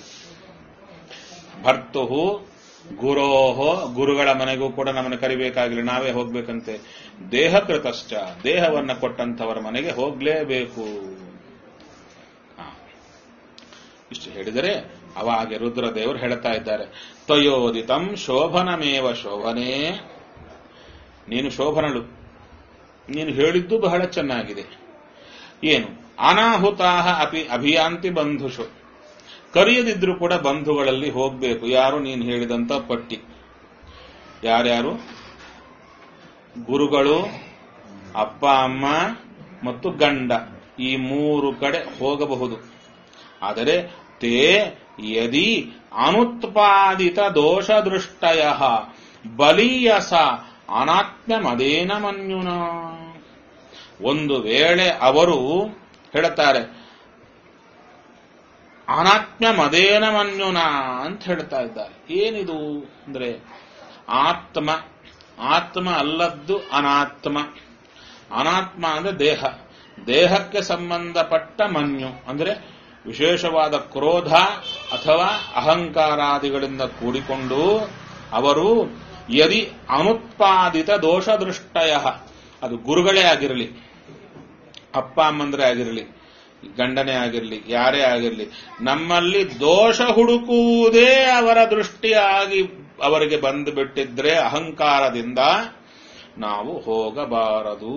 ಭರ್ತು ಗುರೋಹೋ ಗುರುಗಳ ಮನೆಗೂ ಕೂಡ ನಮ್ಮನ್ನು ಕರಿಬೇಕಾಗಿಲ್ಲ ನಾವೇ ಹೋಗ್ಬೇಕಂತೆ ದೇಹಕೃತಶ್ಚ ದೇಹವನ್ನ ಕೊಟ್ಟಂತವರ ಮನೆಗೆ ಹೋಗ್ಲೇಬೇಕು ಹಾ. ಇಷ್ಟು ಹೇಳಿದರೆ ಅವಾಗೆ ರುದ್ರದೇವರು ಹೇಳ್ತಾ ಇದ್ದಾರೆ ತ್ವಯೋದಿತಂ ಶೋಭನಮೇವ ಶೋಭನೇ ನೀನು ಶೋಭನಳು ನೀನು ಹೇಳಿದ್ದು ಬಹಳ ಚೆನ್ನಾಗಿದೆ ಏನು ಅನಾಹುತಾಹ ಅಪಿ ಅಭಿಯಾಂತಿ ಬಂಧುಷು ಕರೆಯದಿದ್ರು ಕೂಡ ಬಂಧುಗಳಲ್ಲಿ ಹೋಗ್ಬೇಕು ಯಾರು ನೀನು ಹೇಳಿದಂತ ಪಟ್ಟಿ ಯಾರ್ಯಾರು ಗುರುಗಳು ಅಪ್ಪ ಅಮ್ಮ ಮತ್ತು ಗಂಡ ಈ ಮೂರು ಕಡೆ ಹೋಗಬಹುದು ಆದರೆ ತೇ ಯದಿ ಅನುತ್ಪಾದಿತ ದೋಷ ದೃಷ್ಟಯ ಬಲೀಯಸ ಅನಾತ್ಮ್ಯಮದೇನ ಮನ್ಯುನ ಒಂದು ವೇಳೆ ಅವರು ಹೇಳ್ತಾರೆ ಅನಾತ್ಮ್ಯ ಮದೇನ ಮನ್ಯುನ ಅಂತ ಹೇಳ್ತಾ ಇದ್ದಾರೆ ಏನಿದು ಅಂದ್ರೆ ಆತ್ಮ ಆತ್ಮ ಅಲ್ಲದ್ದು ಅನಾತ್ಮ ಅನಾತ್ಮ ಅಂದ್ರೆ ದೇಹ ದೇಹಕ್ಕೆ ಸಂಬಂಧಪಟ್ಟ ಮನ್ಯು ಅಂದ್ರೆ ವಿಶೇಷವಾದ ಕ್ರೋಧ ಅಥವಾ ಅಹಂಕಾರಾದಿಗಳಿಂದ ಕೂಡಿಕೊಂಡು ಅವರು ಯದಿ ಅನುತ್ಪಾದಿತ ದೋಷ ದೃಷ್ಟಯ ಅದು ಗುರುಗಳೇ ಆಗಿರಲಿ ಅಪ್ಪ ಅಮ್ಮಂದ್ರೆ ಆಗಿರಲಿ ಗಂಡನೇ ಆಗಿರಲಿ ಯಾರೇ ಆಗಿರಲಿ ನಮ್ಮಲ್ಲಿ ದೋಷ ಹುಡುಕುವುದೇ ಅವರ ದೃಷ್ಟಿಯಾಗಿ ಅವರಿಗೆ ಬಂದು ಬಿಟ್ಟಿದ್ರೆ ಅಹಂಕಾರದಿಂದ ನಾವು ಹೋಗಬಾರದು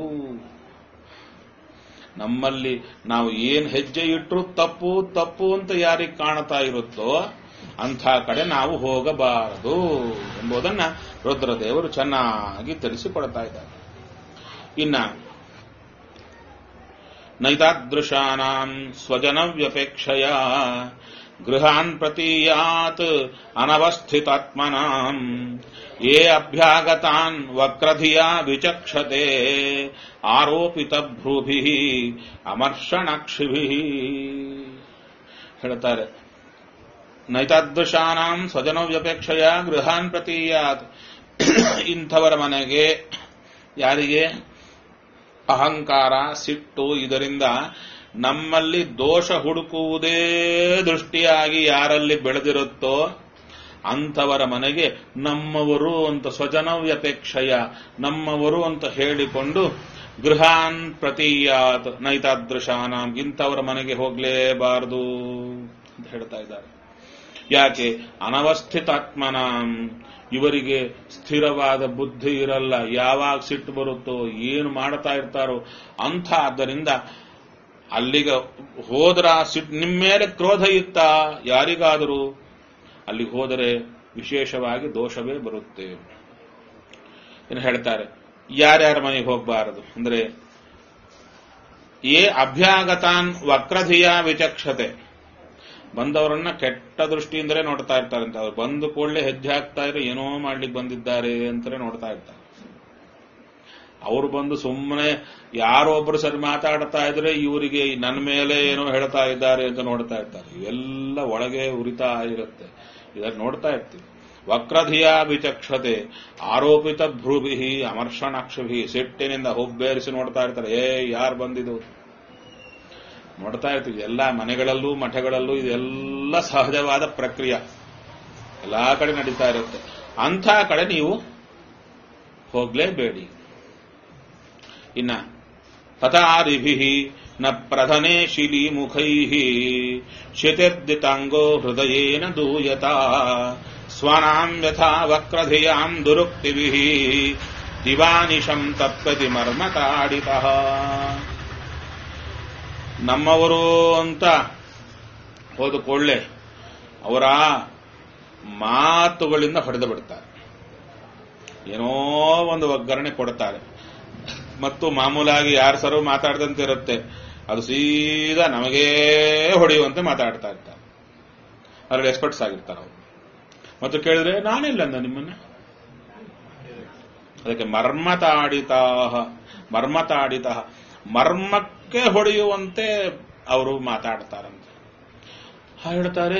ನಮ್ಮಲ್ಲಿ ನಾವು ಏನ್ ಹೆಜ್ಜೆ ಇಟ್ಟರು ತಪ್ಪು ತಪ್ಪು ಅಂತ ಯಾರಿಗೆ ಕಾಣ್ತಾ ಇರುತ್ತೋ ಅಂಥ ಕಡೆ ನಾವು ಹೋಗಬಾರದು ಎಂಬುದನ್ನ ರುದ್ರದೇವರು ಚೆನ್ನಾಗಿ ತಿಳಿಸಿಕೊಡ್ತಾ ಇದ್ದಾರೆ ಇನ್ನ ನೈತಾದೃಶಾನಾಂ ಸ್ವಜನವ್ಯಪೇಕ್ಷಯ ಗೃಹಾನ್ ಪ್ರತೀಯಾತ್ ಅನವಸ್ಥಿತಾತ್ಮನಾಂ ಯೇ ಅಭ್ಯಾಗತಾನ್ ವಕ್ರಧಿಯಾ ವಿಚಕ್ಷತೆ ಆರೋಪಿತ ಭ್ರೂಭಿ ಅಮರ್ಷಣಾಕ್ಷಿಭಿ ಹೇಳ್ತಾರೆ ನೈತಾದೃಶಾನಾಂ ಸ್ವಜನವ್ಯಪೇಕ್ಷಯ ಗೃಹಾನ್ ಪ್ರತೀಯಾತ್ ಇಂಥವರ ಮನೆಗೆ ಯಾರಿಗೆ ಅಹಂಕಾರ ಸಿಟ್ಟು ಇದರಿಂದ ನಮ್ಮಲ್ಲಿ ದೋಷ ಹುಡುಕುವುದೇ ದೃಷ್ಟಿಯಾಗಿ ಯಾರಲ್ಲಿ ಬೆಳೆದಿರುತ್ತೋ ಅಂಥವರ ಮನೆಗೆ ನಮ್ಮವರು ಅಂತ ಸ್ವಜನವ್ಯಪೇಕ್ಷಯ ನಮ್ಮವರು ಅಂತ ಹೇಳಿಕೊಂಡು ಗೃಹಾನ್ ಪ್ರತೀಯಾತ್ ನೈತಾದೃಶಾನಾಂ ಇಂಥವರ ಮನೆಗೆ ಹೋಗಲೇಬಾರದು ಅಂತ ಹೇಳ್ತಾ ಇದ್ದಾರೆ ಯಾಕೆ ಅನವಸ್ಥಿತಾತ್ಮನಾಂ ಇವರಿಗೆ ಸ್ಥಿರವಾದ ಬುದ್ಧಿ ಇರಲ್ಲ ಯಾವಾಗ ಸಿಟ್ಟು ಬರುತ್ತೋ ಏನು ಮಾಡ್ತಾ ಇರ್ತಾರೋ ಅಂಥ ಆದ್ದರಿಂದ ಅಲ್ಲಿಗೆ ಹೋದ್ರ ಸಿಟ್ ನಿಮ್ಮ ಮೇಲೆ ಕ್ರೋಧ ಇತ್ತ ಯಾರಿಗಾದರೂ ಅಲ್ಲಿಗೆ ಹೋದರೆ ವಿಶೇಷವಾಗಿ ದೋಷವೇ ಬರುತ್ತೆ ಏನು ಹೇಳ್ತಾರೆ ಯಾರ್ಯಾರ ಮನೆಗೆ ಹೋಗಬಾರದು ಅಂದ್ರೆ ಏ ಅಭ್ಯಾಗತಾನ್ ವಕ್ರಧಿಯ ವಿಚಕ್ಷತೆ ಬಂದವರನ್ನ ಕೆಟ್ಟ ದೃಷ್ಟಿಯಿಂದಲೇ ನೋಡ್ತಾ ಇರ್ತಾರಂತೆ ಅವ್ರು ಬಂದು ಕೂಡಲೇ ಹೆಜ್ಜೆ ಹಾಕ್ತಾ ಇದ್ರೆ ಏನೋ ಮಾಡ್ಲಿಕ್ಕೆ ಬಂದಿದ್ದಾರೆ ಅಂತಲೇ ನೋಡ್ತಾ ಇರ್ತಾರೆ ಅವ್ರು ಬಂದು ಸುಮ್ಮನೆ ಯಾರೋ ಒಬ್ರು ಸರಿ ಮಾತಾಡ್ತಾ ಇದ್ರೆ ಇವರಿಗೆ ನನ್ನ ಮೇಲೆ ಏನೋ ಹೇಳ್ತಾ ಇದ್ದಾರೆ ಅಂತ ನೋಡ್ತಾ ಇರ್ತಾರೆ ಇವೆಲ್ಲ ಒಳಗೆ ಉರಿತಾ ಇರುತ್ತೆ ಇದನ್ನು ನೋಡ್ತಾ ಇರ್ತೀವಿ ವಕ್ರಧಿಯ ವಿಚಕ್ಷತೆ ಆರೋಪಿತ ಭ್ರೂಭಿ ಅಮರ್ಷಣಾಕ್ಷಭಿ ಸಿಟ್ಟಿನಿಂದ ಹುಬ್ಬೇರಿಸಿ ನೋಡ್ತಾ ಇರ್ತಾರೆ ಏ ಯಾರು ಬಂದಿದ್ದು ನೋಡ್ತಾ ಇರ್ತೀವಿ ಎಲ್ಲ ಮನೆಗಳಲ್ಲೂ ಮಠಗಳಲ್ಲೂ ಇದೆಲ್ಲ ಸಹಜವಾದ ಪ್ರಕ್ರಿಯೆ ಎಲ್ಲಾ ಕಡೆ ನಡೀತಾ ಇರುತ್ತೆ ಅಂಥ ಕಡೆ ನೀವು ಹೋಗ್ಲೇಬೇಡಿ ಇನ್ನ ತಥಾರಿಭಿ ನ ಪ್ರಧನೆ ಶಿಲಿ ಮುಖೈ ಶಿತಿರ್ದಿತಾಂಗೋ ಹೃದಯೇನ ದೂಯತ ಸ್ವನಾಂ ಯಥಾ ವಕ್ರಧಿಯಾಂ ದುರುಕ್ತಿಭಿ ದಿವಾನಿಶಂ ತಪ್ಪತಿ ಮರ್ಮತಾಡಿತ ನಮ್ಮವರು ಅಂತ ಹೋದ ಕೊಳ್ಳೆ ಅವರ ಮಾತುಗಳಿಂದ ಹೊಡೆದು ಬಿಡ್ತಾರೆ ಏನೋ ಒಂದು ಒಗ್ಗರಣೆ ಕೊಡ್ತಾರೆ ಮತ್ತು ಮಾಮೂಲಾಗಿ ಯಾರು ಸರು ಮಾತಾಡ್ದಂತೆ ಇರುತ್ತೆ ಅದು ಸೀದಾ ನಮಗೇ ಹೊಡೆಯುವಂತೆ ಮಾತಾಡ್ತಾ ಇರ್ತಾರೆ ಅದ್ರಲ್ಲಿ ಎಕ್ಸ್ಪರ್ಟ್ಸ್ ಆಗಿರ್ತಾರೆ ಅವರು ಮತ್ತು ಕೇಳಿದ್ರೆ ನಾನಿಲ್ಲ ಅಂದ ನಿಮ್ಮನ್ನ ಅದಕ್ಕೆ ಮರ್ಮತಾಡಿತ ಮರ್ಮತಾಡಿತ ಮರ್ಮಕ್ಕೆ ಹೊಡೆಯುವಂತೆ ಅವರು ಮಾತಾಡ್ತಾರಂತೆ ಹೇಳ್ತಾರೆ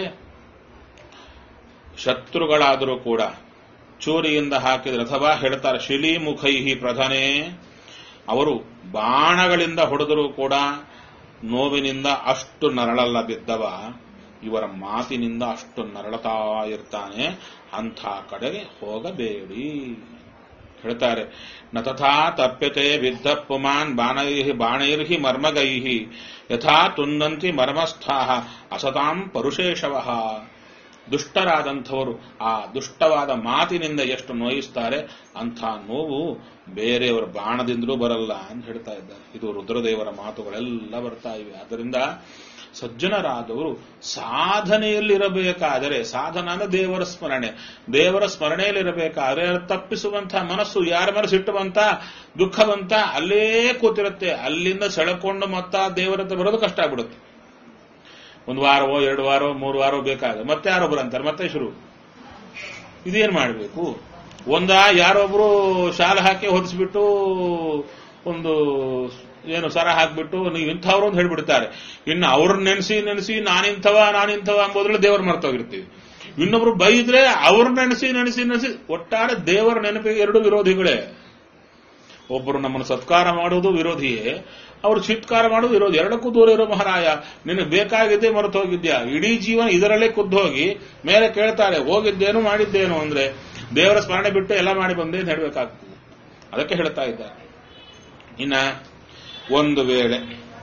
ಶತ್ರುಗಳಾದರೂ ಕೂಡ ಚೂರಿಯಿಂದ ಹಾಕಿದ್ರೆ ಅಥವಾ ಹೇಳ್ತಾರೆ ಶಿಲಿಮುಖೈಹಿ ಪ್ರಧಾನೇ ಅವರು ಬಾಣಗಳಿಂದ ಹೊಡೆದರೂ ಕೂಡ ನೋವಿನಿಂದ ಅಷ್ಟು ನರಳಲ್ಲ ಬಿದ್ದವ ಇವರ ಮಾತಿನಿಂದ ಅಷ್ಟು ನರಳತಾ ಇರ್ತಾನೆ ಅಂಥ ಕಡೆಗೆ ಹೋಗಬೇಡಿ ಹೇಳ್ತಾರೆ ನ ತಥಾ ತಪ್ಯತೆ ಬಿದ್ದ ಪುಮಾನ್ ಬಾಣೈಹಿ ಬಾಣೈರ್ಹಿ ಮರ್ಮಗೈಹಿ ಯಥಾ ತುನ್ನಂತಿ ಮರ್ಮಸ್ಥಾ ಅಸತಾಂ ಪರುಷೇಶವಃ ದುಷ್ಟರಾದಂಥವರು ಆ ದುಷ್ಟವಾದ ಮಾತಿನಿಂದ ಎಷ್ಟು ನೋಯಿಸ್ತಾರೆ ಅಂಥ ನೋವು ಬೇರೆಯವರ ಬಾಣದಿಂದಲೂ ಬರಲ್ಲ ಅಂತ ಹೇಳ್ತಾ ಇದ್ದಾರೆ ಇದು ರುದ್ರದೇವರ ಮಾತುಗಳೆಲ್ಲ ಬರ್ತಾ ಇವೆ ಆದ್ದರಿಂದ ಸಜ್ಜನರಾದವರು ಸಾಧನೆಯಲ್ಲಿರಬೇಕಾದರೆ ಸಾಧನ ಅಂದ್ರೆ ದೇವರ ಸ್ಮರಣೆ ದೇವರ ಸ್ಮರಣೆಯಲ್ಲಿರಬೇಕಾದ್ರೆ ತಪ್ಪಿಸುವಂತಹ ಮನಸ್ಸು ಯಾರ ಮನಸ್ಸು ಇಟ್ಟುವಂತ ದುಃಖವಂತ ಅಲ್ಲೇ ಕೂತಿರುತ್ತೆ ಅಲ್ಲಿಂದ ಸೆಳಕೊಂಡು ಮತ್ತ ದೇವರ ಹತ್ರ ಬರೋದು ಕಷ್ಟ ಆಗ್ಬಿಡುತ್ತೆ ಒಂದು ವಾರವೋ ಎರಡು ವಾರವೋ ಮೂರು ವಾರವೋ ಬೇಕಾಗ ಮತ್ತೆ ಯಾರೊಬ್ರು ಅಂತಾರೆ ಮತ್ತೆ ಶುರು ಇದೇನ್ ಮಾಡಬೇಕು ಒಂದ ಯಾರೊಬ್ರು ಶಾಲೆ ಹಾಕಿ ಹೊದಿಸ್ಬಿಟ್ಟು ಒಂದು ಏನು ಸರ ಹಾಕ್ಬಿಟ್ಟು ನೀವು ಇಂಥವ್ರು ಅಂತ ಹೇಳ್ಬಿಡ್ತಾರೆ ಇನ್ನು ಅವ್ರನ್ನ ನೆನೆಸಿ ನೆನೆಸಿ ನಾನಿಂಥವ ನಾನಿಂಥವ ಅಂಬೋದ್ರಲ್ಲಿ ದೇವರ ಮರ್ತೋಗಿರ್ತೀವಿ ಇನ್ನೊಬ್ರು ಬೈದ್ರೆ ಅವ್ರ ನೆನೆಸಿ ನೆನೆಸಿ ನೆನೆಸಿ ಒಟ್ಟಾರೆ ದೇವರ ನೆನಪಿಗೆ ಎರಡು ವಿರೋಧಿಗಳೇ ಒಬ್ಬರು ನಮ್ಮನ್ನು ಸತ್ಕಾರ ಮಾಡುವುದು ವಿರೋಧಿಯೇ ಅವರು ಚಿತ್ಕಾರ ಮಾಡುವುದು ವಿರೋಧಿ ಎರಡಕ್ಕೂ ದೂರ ಇರೋ ಮಹಾರಾಯ ನಿನಗೆ ಬೇಕಾಗಿದ್ದೆ ಮರೆತು ಹೋಗಿದ್ಯಾ ಇಡೀ ಜೀವನ ಇದರಲ್ಲೇ ಖುದ್ದು ಹೋಗಿ ಮೇಲೆ ಕೇಳ್ತಾರೆ ಹೋಗಿದ್ದೇನು ಮಾಡಿದ್ದೇನು ಅಂದ್ರೆ ದೇವರ ಸ್ಮರಣೆ ಬಿಟ್ಟು ಎಲ್ಲ ಮಾಡಿ ಬಂದೆ ಅಂತ ಹೇಳ್ಬೇಕಾಗ್ತದೆ ಅದಕ್ಕೆ ಹೇಳ್ತಾ ಇದ್ದಾರೆ ಇನ್ನ ಒಂದು ವೇಳೆ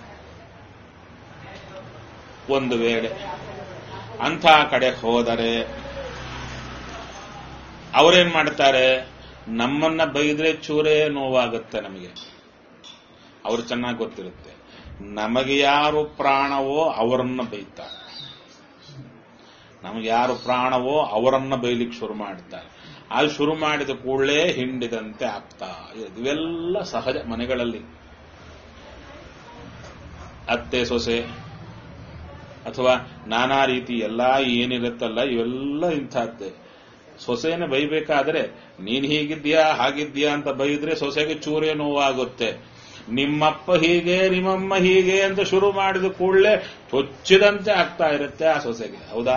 ಒಂದು ವೇಳೆ ಅಂಥ ಕಡೆ ಹೋದರೆ ಅವರೇನ್ ಮಾಡ್ತಾರೆ ನಮ್ಮನ್ನ ಬೈದ್ರೆ ಚೂರೇ ನೋವಾಗುತ್ತೆ ನಮಗೆ ಅವ್ರು ಚೆನ್ನಾಗಿ ಗೊತ್ತಿರುತ್ತೆ ನಮಗೆ ಯಾರು ಪ್ರಾಣವೋ ಅವರನ್ನ ಬೈತಾರೆ ನಮಗೆ ಯಾರು ಪ್ರಾಣವೋ ಅವರನ್ನ ಬೈಲಿಕ್ಕೆ ಶುರು ಮಾಡ್ತಾರೆ ಅದು ಶುರು ಮಾಡಿದ ಕೂಡಲೇ ಹಿಂಡಿದಂತೆ ಆಗ್ತಾ ಇರೋದು ಇವೆಲ್ಲ ಸಹಜ ಮನೆಗಳಲ್ಲಿ ಅತ್ತೆ ಸೊಸೆ ಅಥವಾ ನಾನಾ ರೀತಿ ಎಲ್ಲಾ ಏನಿರುತ್ತಲ್ಲ ಇವೆಲ್ಲ ಇಂಥದ್ದೇ ಸೊಸೆನ ಬೈಬೇಕಾದ್ರೆ ನೀನ್ ಹೀಗಿದ್ಯಾ ಹಾಗಿದ್ಯಾ ಅಂತ ಬೈದ್ರೆ ಸೊಸೆಗೆ ಚೂರೇ ನೋವಾಗುತ್ತೆ ನಿಮ್ಮಪ್ಪ ಹೀಗೆ ನಿಮ್ಮಮ್ಮ ಹೀಗೆ ಅಂತ ಶುರು ಮಾಡಿದ ಕೂಡಲೇ ಚೊಚ್ಚಿದಂತೆ ಆಗ್ತಾ ಇರುತ್ತೆ ಆ ಸೊಸೆಗೆ ಹೌದಾ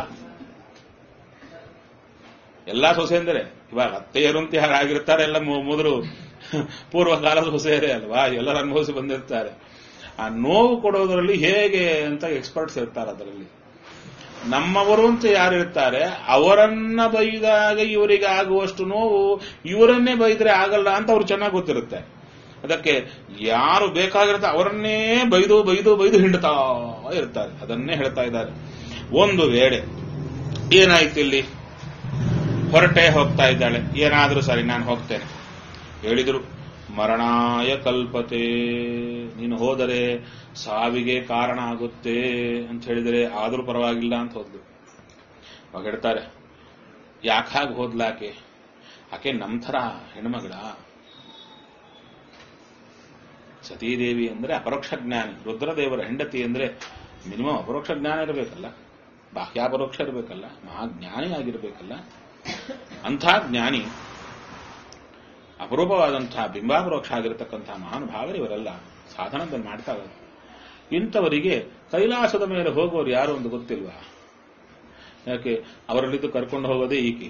ಎಲ್ಲಾ ಸೊಸೆ ಅಂದರೆ ಇವಾಗ ಅತ್ತೆಯರು ಅಂತ ಯಾರಾಗಿರ್ತಾರೆ ಎಲ್ಲ ಮೊದಲು ಪೂರ್ವಕಾಲದ ಸೊಸೆಯರೇ ಅಲ್ವಾ ಎಲ್ಲರೂ ಅನುಭವಿಸಿ ಬಂದಿರ್ತಾರೆ ಆ ನೋವು ಕೊಡೋದರಲ್ಲಿ ಹೇಗೆ ಅಂತ ಎಕ್ಸ್ಪರ್ಟ್ಸ್ ಇರ್ತಾರೆ ಅದರಲ್ಲಿ ನಮ್ಮವರು ಅಂತ ಯಾರಿರ್ತಾರೆ ಅವರನ್ನ ಬೈದಾಗ ಇವರಿಗೆ ಆಗುವಷ್ಟು ನೋವು ಇವರನ್ನೇ ಬೈದ್ರೆ ಆಗಲ್ಲ ಅಂತ ಅವ್ರು ಚೆನ್ನಾಗಿ ಗೊತ್ತಿರುತ್ತೆ ಅದಕ್ಕೆ ಯಾರು ಬೇಕಾಗಿರುತ್ತೆ ಅವರನ್ನೇ ಬೈದು ಬೈದು ಬೈದು ಹಿಂಡ್ತಾ ಇರ್ತಾರೆ ಅದನ್ನೇ ಹೇಳ್ತಾ ಇದ್ದಾರೆ ಒಂದು ವೇಳೆ ಏನಾಯ್ತು ಇಲ್ಲಿ ಹೊರಟೆ ಹೋಗ್ತಾ ಇದ್ದಾಳೆ ಏನಾದರೂ ಸರಿ ನಾನು ಹೋಗ್ತೇನೆ ಹೇಳಿದ್ರು ಮರಣಾಯ ಕಲ್ಪತೆ ನೀನು ಹೋದರೆ ಸಾವಿಗೆ ಕಾರಣ ಆಗುತ್ತೆ ಅಂತ ಹೇಳಿದರೆ ಆದರೂ ಪರವಾಗಿಲ್ಲ ಅಂತ ಹೋದ್ಲು ಅವಾಗ ಹೇಳ್ತಾರೆ ಯಾಕೆ ಹಾಗೆ ಹೋದ್ಲಾಕೆ ಆಕೆ ನಮ್ಮ ಥರ ಹೆಣ್ಮಗಳ ಸತೀದೇವಿ ಅಂದ್ರೆ ಅಪರೋಕ್ಷ ಜ್ಞಾನಿ ರುದ್ರದೇವರ ಹೆಂಡತಿ ಅಂದ್ರೆ ಮಿನಿಮಮ್ ಅಪರೋಕ್ಷ ಜ್ಞಾನ ಇರಬೇಕಲ್ಲ ಬಾಹ್ಯಾಪರೋಕ್ಷ ಇರಬೇಕಲ್ಲ ಮಹಾಜ್ಞಾನಿ ಆಗಿರಬೇಕಲ್ಲ ಅಂಥ ಜ್ಞಾನಿ ಅಪರೂಪವಾದಂತಹ ಬಿಂಬಾಪರೋಕ್ಷ ಆಗಿರತಕ್ಕಂತಹ ಮಹಾನುಭಾವರು ಇವರೆಲ್ಲ ಸಾಧನದಲ್ಲಿ ಮಾಡ್ತಾ ಇದ್ದಾರೆ ಇಂಥವರಿಗೆ ಕೈಲಾಸದ ಮೇಲೆ ಹೋಗೋರು ಯಾರು ಒಂದು ಗೊತ್ತಿಲ್ವಾ ಯಾಕೆ ಅವರಲ್ಲಿದ್ದು ಕರ್ಕೊಂಡು ಹೋಗೋದೇ ಈಕೆ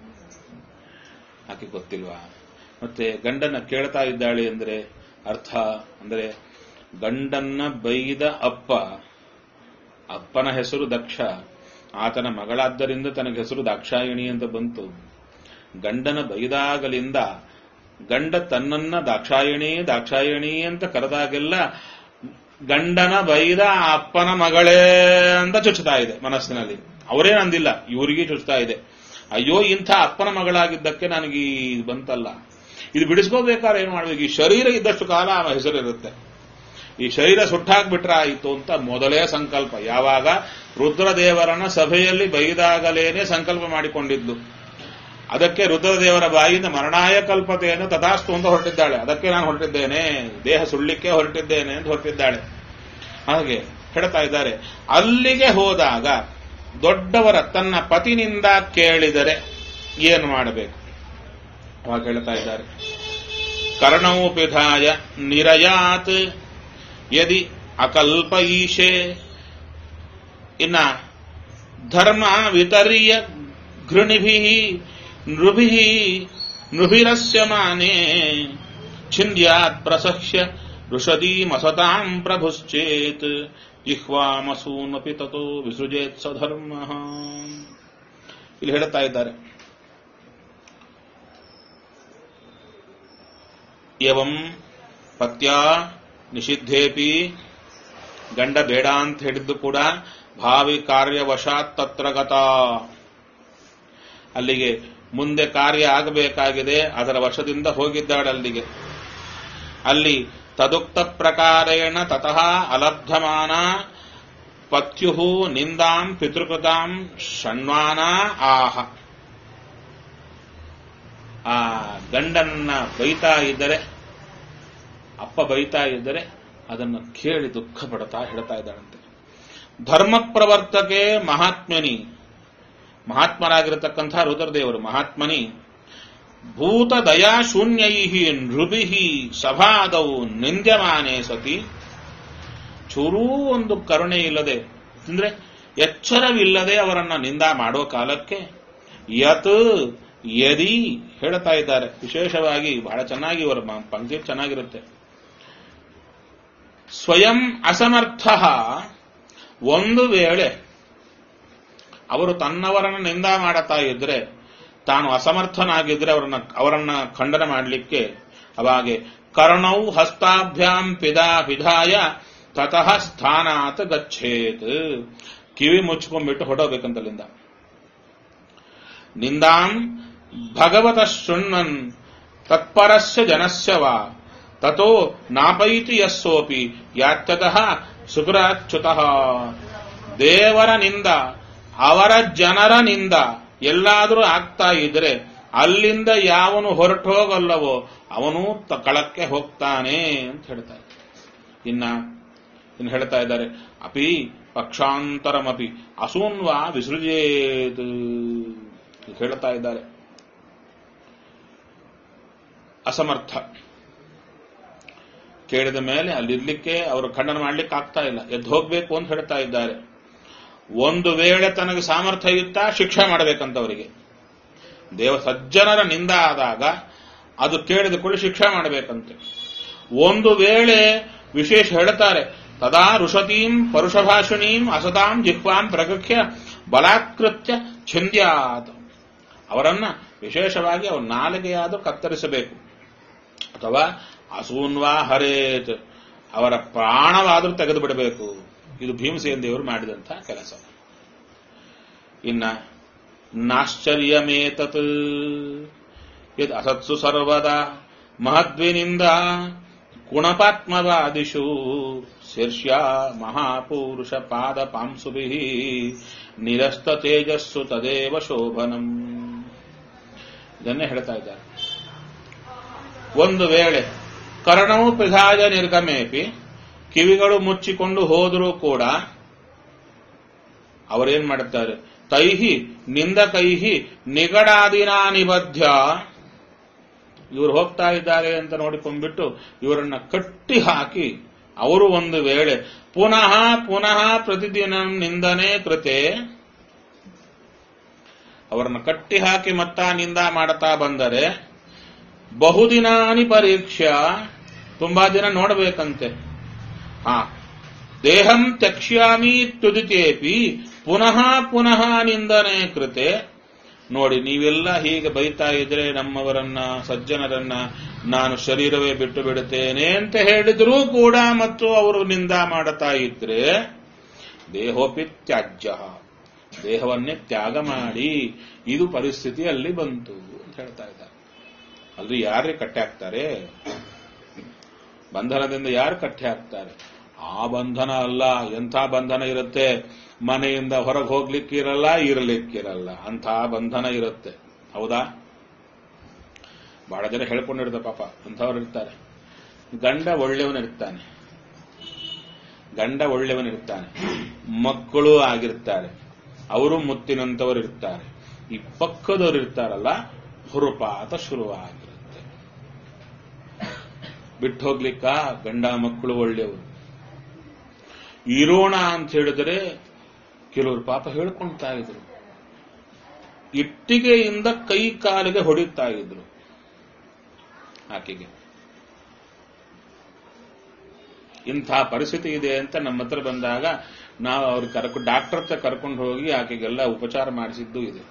ಆಕೆ ಗೊತ್ತಿಲ್ವಾ ಮತ್ತೆ ಗಂಡನ ಕೇಳ್ತಾ ಇದ್ದಾಳೆ ಅಂದ್ರೆ ಅರ್ಥ ಅಂದ್ರೆ ಗಂಡನ್ನ ಬೈದ ಅಪ್ಪ ಅಪ್ಪನ ಹೆಸರು ದಕ್ಷ ಆತನ ಮಗಳಾದ್ದರಿಂದ ತನಗೆ ಹೆಸರು ದಾಕ್ಷಾಯಿಣಿ ಅಂತ ಬಂತು ಗಂಡನ ಬೈದಾಗಲಿಂದ ಗಂಡ ತನ್ನನ್ನ ದಾಕ್ಷಾಯಿಣಿ ದಾಕ್ಷಾಯಿಣಿ ಅಂತ ಕರೆದಾಗೆಲ್ಲ ಗಂಡನ ಬೈದ ಆ ಅಪ್ಪನ ಮಗಳೇ ಅಂತ ಚುಚ್ಚುತ್ತಾ ಇದೆ ಮನಸ್ಸಿನಲ್ಲಿ ಅವರೇ ಅಂದಿಲ್ಲ ಇವರಿಗೆ ಚುಚ್ಚುತ್ತಾ ಇದೆ ಅಯ್ಯೋ ಇಂಥ ಅಪ್ಪನ ಮಗಳಾಗಿದ್ದಕ್ಕೆ ನನಗೆ ಇದು ಬಂತಲ್ಲ ಇದು ಬಿಡಿಸ್ಕೋಬೇಕಾದ್ರೆ ಏನ್ ಮಾಡ್ಬೇಕು ಈ ಶರೀರ ಇದ್ದಷ್ಟು ಕಾಲ ಆ ಹೆಸರಿರುತ್ತೆ ಈ ಶರೀರ ಸುಟ್ಟಾಕ್ಬಿಟ್ರೆ ಆಯಿತು ಅಂತ ಮೊದಲೇ ಸಂಕಲ್ಪ ಯಾವಾಗ ರುದ್ರದೇವರನ್ನ ಸಭೆಯಲ್ಲಿ ಬೈದಾಗಲೇನೆ ಸಂಕಲ್ಪ ಮಾಡಿಕೊಂಡಿದ್ದು ಅದಕ್ಕೆ ರುದ್ರದೇವರ ಬಾಯಿಂದ ಮರಣಾಯ ಕಲ್ಪತೆಯನ್ನು ತಥಾಸ್ತು ಅಂತ ಹೊರಟಿದ್ದಾಳೆ ಅದಕ್ಕೆ ನಾನು ಹೊರಟಿದ್ದೇನೆ ದೇಹ ಸುಳ್ಳಿಕ್ಕೆ ಹೊರಟಿದ್ದೇನೆ ಅಂತ ಹೊರಟಿದ್ದಾಳೆ ಹಾಗೆ ಹೇಳ್ತಾ ಇದ್ದಾರೆ ಅಲ್ಲಿಗೆ ಹೋದಾಗ ದೊಡ್ಡವರ ತನ್ನ ಪತಿನಿಂದ ಕೇಳಿದರೆ ಏನು ಮಾಡಬೇಕು ಅವಾಗ ಹೇಳ್ತಾ ಇದ್ದಾರೆ ಕರ್ಣೋಪಿಧಾಯ ನಿರಯಾತ್ ಯದಿ ಅಕಲ್ಪ ಈಶೆ ಇನ್ನ ಧರ್ಮ ವಿತರ್ಯ ಘೃಣಿಭಿ ನೃಭಿ ನೃಭಿರಸ್ಯ ಮಾನೆ ಛಿಂದ್ಯಾತ್ ಪ್ರಸಹ್ಯ ಋಷದೀಮಸತಾಂ ಪ್ರಭುಶ್ಚೇತ್ ಜಿಹ್ವಾಮಸೂನಪಿ ತಥೋ ವಿಸೃಜೇತ್ ಸಧರ್ಮ ಇಲ್ಲಿ ಹೇಳ್ತಾ ಇದ್ದಾರೆ ಎವಂ ಪತ್ಯ ನಿಷಿದ್ಧೇಪಿ ಗಂಡ ಬೇಡ ಅಂತ ಹೇಳಿದ್ದು ಕೂಡ ಭಾವಿ ಕಾರ್ಯವಶಾತ್ ತತ್ರಗತ ಅಲ್ಲಿಗೆ ಮುಂದೆ ಕಾರ್ಯ ಆಗಬೇಕಾಗಿದೆ ಅದರ ವಶದಿಂದ ಹೋಗಿದ್ದಾಳೆ ಅಲ್ಲಿಗೆ ಅಲ್ಲಿ ತದುಕ್ತ ಪ್ರಕಾರೇಣ ತತಃ ಅಲಬ್ಧಮಾನ ಪತ್ಯು ನಿಂದಾಂ ಪಿತೃಕೃತಾಂ ಷಣ್ವಾನ ಆಹ ಆ ಗಂಡನ್ನ ಬೈತಾ ಇದ್ದರೆ ಅಪ್ಪ ಬೈತಾ ಇದ್ದರೆ ಅದನ್ನು ಕೇಳಿ ದುಃಖ ಪಡ್ತಾ ಹೇಳ್ತಾ ಇದ್ದಾಳಂತೆ ಧರ್ಮ ಪ್ರವರ್ತಕೆ ಮಹಾತ್ಮನಿ ಮಹಾತ್ಮರಾಗಿರತಕ್ಕಂಥ ರುದ್ರದೇವರು ಮಹಾತ್ಮನಿ ಭೂತ ದಯಾ ಶೂನ್ಯೈ ನೃಭಿ ಸಭಾದವು ನಿಂದ್ಯಮಾನೆ ಸತಿ ಚೂರೂ ಒಂದು ಕರುಣೆ ಇಲ್ಲದೆ ಅಂದ್ರೆ ಎಚ್ಚರವಿಲ್ಲದೆ ಅವರನ್ನ ನಿಂದ ಮಾಡೋ ಕಾಲಕ್ಕೆ ಯತ್ ಯದಿ ಹೇಳ್ತಾ ಇದ್ದಾರೆ ವಿಶೇಷವಾಗಿ ಬಹಳ ಚೆನ್ನಾಗಿ ಇವರ ಮ- ಪಂಕ್ತಿ ಚೆನ್ನಾಗಿರುತ್ತೆ ಸ್ವಯಂ ಅಸಮರ್ಥ ಒಂದು ವೇಳೆ ಅವರು ತನ್ನವರನ್ನು ನಿಂದ ಮಾಡುತ್ತಾ ಇದ್ರೆ ತಾನು ಅಸಮರ್ಥನಾಗಿದ್ರೆ ಅವರನ್ನ ಅವರನ್ನ ಖಂಡನ ಮಾಡಲಿಕ್ಕೆ ಅವಾಗೆ ಕರ್ಣೌ ಹಸ್ತಾಭ್ಯಾಂ ಪಿದಾ ಪಿಧಾಯ ತತಃ ಸ್ಥಾನಾತ್ ಗಚ್ಚೇತ್ ಕಿವಿ ಮುಚ್ಕೊಂಡ್ಬಿಟ್ಟು ಹೊಡೋಬೇಕಂತಲ್ಲಿಂದ ನಿಂದಾಂ ಭಗವತ ಶೃಣ್ವನ್ ತತ್ಪರಸ್ಯ ಜನಸ್ಯ ವಾ ತಥೋ ನಾಪೈತಿ ಯಸ್ಸೋಪಿ ಯಾತ್ಯತಃ ಸುಕರಾಚ್ಯುತಃ ದೇವರ ನಿಂದ ಅವರ ಜನರ ನಿಂದ ಎಲ್ಲಾದರೂ ಆಗ್ತಾ ಇದ್ರೆ ಅಲ್ಲಿಂದ ಯಾವನು ಹೊರಟು ಹೋಗಲ್ಲವೋ ಅವನು ತಕಳಕ್ಕೆ ಹೋಗ್ತಾನೆ ಅಂತ ಹೇಳ್ತಾರೆ ಇನ್ನ ಇನ್ನು ಹೇಳ್ತಾ ಇದ್ದಾರೆ ಅಪಿ ಪಕ್ಷಾಂತರಮಪಿ ಅಸೂನ್ವಾ ವಿಸೃಜೇತ್ ಹೇಳ್ತಾ ಇದ್ದಾರೆ ಅಸಮರ್ಥ ಕೇಳಿದ ಮೇಲೆ ಅಲ್ಲಿರ್ಲಿಕ್ಕೆ ಅವರು ಖಂಡನ ಮಾಡ್ಲಿಕ್ಕೆ ಆಗ್ತಾ ಇಲ್ಲ ಎದ್ದು ಹೋಗ್ಬೇಕು ಅಂತ ಹೇಳ್ತಾ ಇದ್ದಾರೆ ಒಂದು ವೇಳೆ ತನಗೆ ಸಾಮರ್ಥ್ಯ ಇತ್ತಾ ಶಿಕ್ಷೆ ಮಾಡಬೇಕಂತವರಿಗೆ ದೇವ ಸಜ್ಜನರ ನಿಂದ ಆದಾಗ ಅದು ಕೇಳಿದ ಕೂಡ ಶಿಕ್ಷೆ ಮಾಡಬೇಕಂತೆ ಒಂದು ವೇಳೆ ವಿಶೇಷ ಹೇಳ್ತಾರೆ ತದಾ ಋಷತೀಂ ಪರುಷಭಾಷಣೀಂ ಅಸತಾಂ ಜಿಹ್ವಾಂ ಪ್ರಗಖ್ಯ ಬಲಾತ್ಕೃತ್ಯ ಛಂದ್ಯಾತ್ ಅವರನ್ನ ವಿಶೇಷವಾಗಿ ಅವ್ರ ನಾಲಿಗೆಯಾದರೂ ಕತ್ತರಿಸಬೇಕು ಅಥವಾ ಅಸೂನ್ವಾ ಹರೇತ್ ಅವರ ಪ್ರಾಣವಾದರೂ ತೆಗೆದು ಬಿಡಬೇಕು ಇದು ಭೀಮಸೇನ ದೇವರು ಮಾಡಿದಂಥ ಕೆಲಸ ಇನ್ನ ನಾಶ್ಚರ್ಯಮೇತತ್ ಯದ್ ಅಸತ್ಸು ಸರ್ವದಾ ಮಹದ್ವಿನಿಂದ ಗುಣಪಾತ್ಮವಾದಿಷು ಶೀರ್ಷ್ಯ ಮಹಾಪುರುಷ ಪಾದ ಪಾಂಸುಭಿ ನಿರಸ್ತ ತೇಜಸ್ಸು ತದೇವ ಶೋಭನಂ ಇದನ್ನೇ ಹೇಳ್ತಾ ಇದ್ದಾರೆ ಒಂದು ವೇಳೆ ಕರ್ಣವು ಪಿಧಾಯ ನಿರ್ಗಮೇಪಿ ಕಿವಿಗಳು ಮುಚ್ಚಿಕೊಂಡು ಹೋದರೂ ಕೂಡ ಅವರೇನ್ ಮಾಡುತ್ತಾರೆ ತೈಹಿ ನಿಂದ ಕೈಹಿ ನಿಗಡಾದಿನ ನಿಬದ್ಧ ಇವರು ಹೋಗ್ತಾ ಇದ್ದಾರೆ ಅಂತ ನೋಡಿಕೊಂಡ್ಬಿಟ್ಟು ಇವರನ್ನ ಕಟ್ಟಿ ಹಾಕಿ ಅವರು ಒಂದು ವೇಳೆ ಪುನಃ ಪುನಃ ಪ್ರತಿದಿನ ನಿಂದನೆ ಕೃತೆ ಅವರನ್ನ ಕಟ್ಟಿ ಹಾಕಿ ಮತ್ತ ನಿಂದ ಮಾಡ್ತಾ ಬಂದರೆ ಬಹುದಿನಾನಿ ಪರೀಕ್ಷಾ ತುಂಬಾ ದಿನ ನೋಡಬೇಕಂತೆ ಹಾ ದೇಹಂ ತ್ಯಕ್ಷ್ಯಾಮಿ ತುದಿತೇಪಿ ಪುನಃ ಪುನಃ ನಿಂದನೆ ಕೃತೆ ನೋಡಿ ನೀವೆಲ್ಲ ಹೀಗೆ ಬೈತಾ ಇದ್ರೆ ನಮ್ಮವರನ್ನ ಸಜ್ಜನರನ್ನ ನಾನು ಶರೀರವೇ ಬಿಟ್ಟು ಬಿಡುತ್ತೇನೆ ಅಂತ ಹೇಳಿದ್ರೂ ಕೂಡ ಮತ್ತು ಅವರು ನಿಂದ ಮಾಡುತ್ತಾ ಇದ್ರೆ ದೇಹೋಪಿ ತ್ಯಾಜ್ಯ ದೇಹವನ್ನೇ ತ್ಯಾಗ ಮಾಡಿ ಇದು ಪರಿಸ್ಥಿತಿ ಅಲ್ಲಿ ಬಂತು ಅಂತ ಹೇಳ್ತಾ ಇದ್ದಾರೆ ಅಲ್ಲಿ ಯಾರೇ ಕಟ್ಟೆ ಹಾಕ್ತಾರೆ ಬಂಧನದಿಂದ ಯಾರು ಕಟ್ಟೆ ಹಾಕ್ತಾರೆ ಆ ಬಂಧನ ಅಲ್ಲ ಎಂಥ ಬಂಧನ ಇರುತ್ತೆ ಮನೆಯಿಂದ ಹೊರಗೆ ಹೋಗ್ಲಿಕ್ಕಿರಲ್ಲ ಇರಲಿಕ್ಕಿರಲ್ಲ ಅಂಥ ಬಂಧನ ಇರುತ್ತೆ ಹೌದಾ ಬಹಳ ಜನ ಹೇಳ್ಕೊಂಡಿರ್ತಾರೆ ಪಾಪ ಅಂಥವ್ರು ಇರ್ತಾರೆ ಗಂಡ ಒಳ್ಳೆಯವನಿರ್ತಾನೆ ಗಂಡ ಒಳ್ಳೆಯವನಿರ್ತಾನೆ ಮಕ್ಕಳು ಆಗಿರ್ತಾರೆ ಅವರು ಮುತ್ತಿನಂತವರು ಇರ್ತಾರೆ ಈ ಪಕ್ಕದವರು ಇರ್ತಾರಲ್ಲ ಹುರುಪಾತ ಶುರುವಾಗಿರುತ್ತೆ ಬಿಟ್ಟು ಹೋಗ್ಲಿಕ್ಕ ಗಂಡ ಮಕ್ಕಳು ಒಳ್ಳೆಯವರು ಇರೋಣ ಅಂತ ಹೇಳಿದ್ರೆ ಕೆಲವರು ಪಾಪ ಹೇಳ್ಕೊಳ್ತಾ ಇದ್ರು ಇಟ್ಟಿಗೆಯಿಂದ ಕೈ ಕಾಲಿಗೆ ಹೊಡಿತಾ ಇದ್ರು ಆಕೆಗೆ ಇಂಥ ಪರಿಸ್ಥಿತಿ ಇದೆ ಅಂತ ನಮ್ಮ ಹತ್ರ ಬಂದಾಗ ನಾವು ಅವ್ರ ಕರ್ಕೊ ಡಾಕ್ಟರ್ ಹತ್ರ ಕರ್ಕೊಂಡು ಹೋಗಿ ಆಕೆಗೆಲ್ಲ ಉಪಚಾರ ಮಾಡಿಸಿದ್ದು ಇದೆ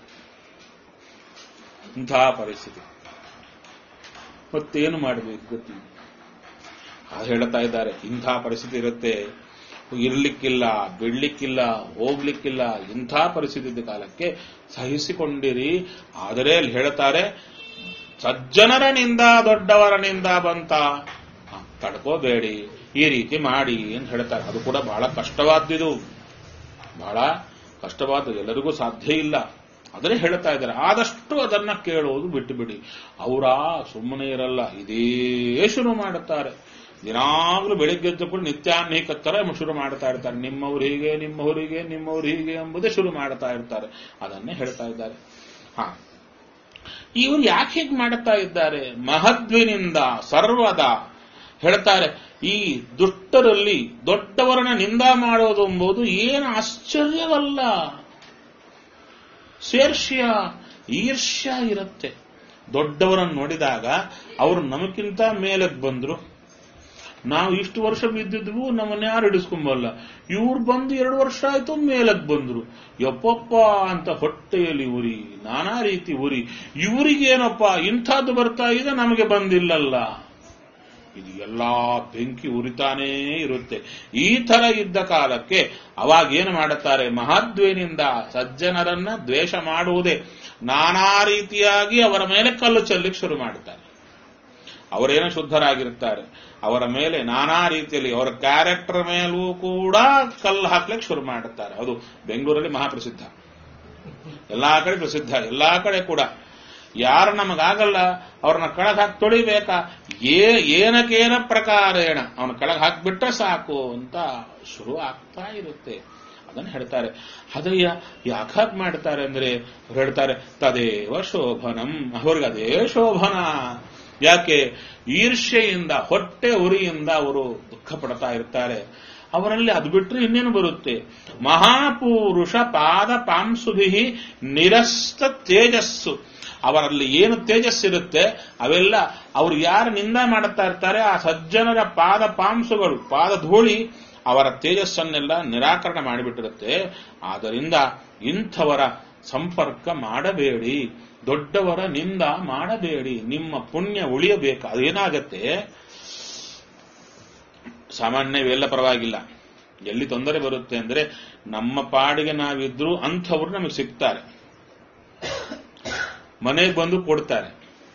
ಇಂಥ ಪರಿಸ್ಥಿತಿ ಮತ್ತೇನು ಮಾಡಬೇಕು ಗೊತ್ತಿಲ್ಲ ಅದು ಹೇಳ್ತಾ ಇದ್ದಾರೆ ಇಂಥ ಪರಿಸ್ಥಿತಿ ಇರುತ್ತೆ ಇರ್ಲಿಕ್ಕಿಲ್ಲ ಬಿಡ್ಲಿಕ್ಕಿಲ್ಲ ಹೋಗ್ಲಿಕ್ಕಿಲ್ಲ ಇಂಥ ಪರಿಸ್ಥಿತಿ ಇದ್ದ ಕಾಲಕ್ಕೆ ಸಹಿಸಿಕೊಂಡಿರಿ ಆದರೆ ಅಲ್ಲಿ ಹೇಳ್ತಾರೆ ಸಜ್ಜನರ ನಿಂದ ದೊಡ್ಡವರ ನಿಂದ ಬಂತ ಹ, ತಡ್ಕೋಬೇಡಿ ಈ ರೀತಿ ಮಾಡಿ ಅಂತ ಹೇಳ್ತಾರೆ ಅದು ಕೂಡ ಬಹಳ ಕಷ್ಟವಾದ್ದಿದು ಬಹಳ ಕಷ್ಟವಾದದ್ದು ಎಲ್ಲರಿಗೂ ಸಾಧ್ಯ ಇಲ್ಲ ಅದನ್ನೇ ಹೇಳ್ತಾ ಇದ್ದಾರೆ ಆದಷ್ಟು ಅದನ್ನ ಕೇಳೋದು ಬಿಟ್ಟು ಬಿಡಿ ಅವರ ಸುಮ್ಮನೆ ಇರಲ್ಲ ಇದೇ ಶುರು ಮಾಡುತ್ತಾರೆ ದಿನಾಗ್ಲೂ ಬೆಳಿಗ್ಗೆ ಎದ್ದప్పుడు ನಿತ್ಯಾನ್ನೇಕತ್ತರ ಶುರು ಮಾಡ್ತಾ ಇರ್ತಾರೆ ನಿಮ್ಮವ್ರು ಹೀಗೆ ನಿಮ್ಮವರಿಗೆ ನಿಮ್ಮವ್ರು ಹೀಗೆ ಎಂಬುದೇ ಶುರು ಮಾಡ್ತಾ ಇರ್ತಾರೆ ಅದನ್ನೇ ಹೇಳ್ತಾ ಇದ್ದಾರೆ ಹಾ ಇವರು ಯಾಕೆ ಹೀಗೆ ಮಾಡುತ್ತಾ ಇದ್ದಾರೆ ಮಹದ್ವಿನಿಂದ ಸರ್ವದ ಹೇಳ್ತಾರೆ ಈ ದುಷ್ಟರಲ್ಲಿ ದೊಡ್ಡವರನ್ನ ನಿಂದ ಮಾಡೋದು ಎಂಬುದು ಏನು ಆಶ್ಚರ್ಯವಲ್ಲ ಶೇರ್ಷ್ಯ ಈರ್ಷ್ಯ ಇರುತ್ತೆ ದೊಡ್ಡವರನ್ನು ನೋಡಿದಾಗ ಅವರು ನಮಗಿಂತ ಮೇಲಕ್ಕೆ ಬಂದ್ರು ನಾವು ಇಷ್ಟು ವರ್ಷ ಬಿದ್ದಿದ್ವು ನಮ್ಮನ್ನ ಯಾರು ಹಿಡಿಸ್ಕೊಂಬಲ್ಲ ಇವ್ರು ಬಂದು ಎರಡು ವರ್ಷ ಆಯ್ತು ಮೇಲಕ್ ಬಂದ್ರು ಯಪ್ಪಪ್ಪ ಅಂತ ಹೊಟ್ಟೆಯಲ್ಲಿ ಉರಿ ನಾನಾ ರೀತಿ ಉರಿ ಇವರಿಗೇನಪ್ಪ ಇಂಥದ್ದು ಬರ್ತಾ ಇದೆ ನಮಗೆ ಬಂದಿಲ್ಲಲ್ಲ ಇದು ಎಲ್ಲಾ ಬೆಂಕಿ ಉರಿತಾನೇ ಇರುತ್ತೆ ಈ ತರ ಇದ್ದ ಕಾಲಕ್ಕೆ ಅವಾಗ ಏನು ಮಾಡುತ್ತಾರೆ ಮಹಾದ್ವೇನಿಂದ ಸಜ್ಜನರನ್ನ ದ್ವೇಷ ಮಾಡುವುದೇ ನಾನಾ ರೀತಿಯಾಗಿ ಅವರ ಮೇಲೆ ಕಲ್ಲು ಚೆಲ್ಲಿಕ್ ಶುರು ಮಾಡುತ್ತಾರೆ ಅವರೇನೋ ಶುದ್ಧರಾಗಿರುತ್ತಾರೆ ಅವರ ಮೇಲೆ ನಾನಾ ರೀತಿಯಲ್ಲಿ ಅವರ ಕ್ಯಾರೆಕ್ಟರ್ ಮೇಲೂ ಕೂಡ ಕಲ್ಲು ಹಾಕ್ಲಿಕ್ಕೆ ಶುರು ಮಾಡುತ್ತಾರೆ ಅದು ಬೆಂಗಳೂರಲ್ಲಿ ಮಹಾಪ್ರಸಿದ್ಧ ಎಲ್ಲಾ ಕಡೆ ಪ್ರಸಿದ್ಧ ಎಲ್ಲಾ ಕಡೆ ಕೂಡ ಯಾರು ನಮಗಾಗಲ್ಲ ಅವ್ರನ್ನ ಕೆಳಗೆ ಹಾಕಿ ತೊಳಿಬೇಕಾ ಏ ಏನಕೇನ ಪ್ರಕಾರೇಣ ಅವನ ಕೆಳಗೆ ಹಾಕಿಬಿಟ್ರೆ ಸಾಕು ಅಂತ ಶುರು ಆಗ್ತಾ ಇರುತ್ತೆ ಅದನ್ನು ಹೇಳ್ತಾರೆ ಅದಯ್ಯ ಯಾಕೆ ಹಾಗೆ ಮಾಡ್ತಾರೆ ಅಂದ್ರೆ ಅವ್ರು ಹೇಳ್ತಾರೆ ತದೇವ ಶೋಭನಂ ಅವ್ರಿಗೆ ಅದೇ ಶೋಭನ ಯಾಕೆ ಈರ್ಷ್ಯೆಯಿಂದ ಹೊಟ್ಟೆ ಉರಿಯಿಂದ ಅವರು ದುಃಖ ಪಡ್ತಾ ಇರ್ತಾರೆ ಅವರಲ್ಲಿ ಅದು ಬಿಟ್ಟರೆ ಇನ್ನೇನು ಬರುತ್ತೆ ಮಹಾಪುರುಷ ಪಾದ ಪಾಂಸುಭಿ ನಿರಸ್ತ ತೇಜಸ್ಸು ಅವರಲ್ಲಿ ಏನು ತೇಜಸ್ಸಿರುತ್ತೆ ಅವೆಲ್ಲ ಅವರು ಯಾರು ನಿಂದ ಮಾಡುತ್ತಾ ಇರ್ತಾರೆ ಆ ಸಜ್ಜನರ ಪಾದ ಪಾಂಸುಗಳು ಪಾದ ಧೂಳಿ ಅವರ ತೇಜಸ್ಸನ್ನೆಲ್ಲ ನಿರಾಕರಣೆ ಮಾಡಿಬಿಟ್ಟಿರುತ್ತೆ ಆದ್ದರಿಂದ ಇಂಥವರ ಸಂಪರ್ಕ ಮಾಡಬೇಡಿ ದೊಡ್ಡವರ ನಿಂದ ಮಾಡಬೇಡಿ ನಿಮ್ಮ ಪುಣ್ಯ ಉಳಿಯಬೇಕು ಅದೇನಾಗತ್ತೆ ಸಾಮಾನ್ಯ ಇವೆಲ್ಲ ಪರವಾಗಿಲ್ಲ ಎಲ್ಲಿ ತೊಂದರೆ ಬರುತ್ತೆ ಅಂದ್ರೆ ನಮ್ಮ ಪಾಡಿಗೆ ನಾವಿದ್ರು ಅಂಥವ್ರು ನಮಗೆ ಸಿಗ್ತಾರೆ ಮನೆಗೆ ಬಂದು ಕೊಡ್ತಾರೆ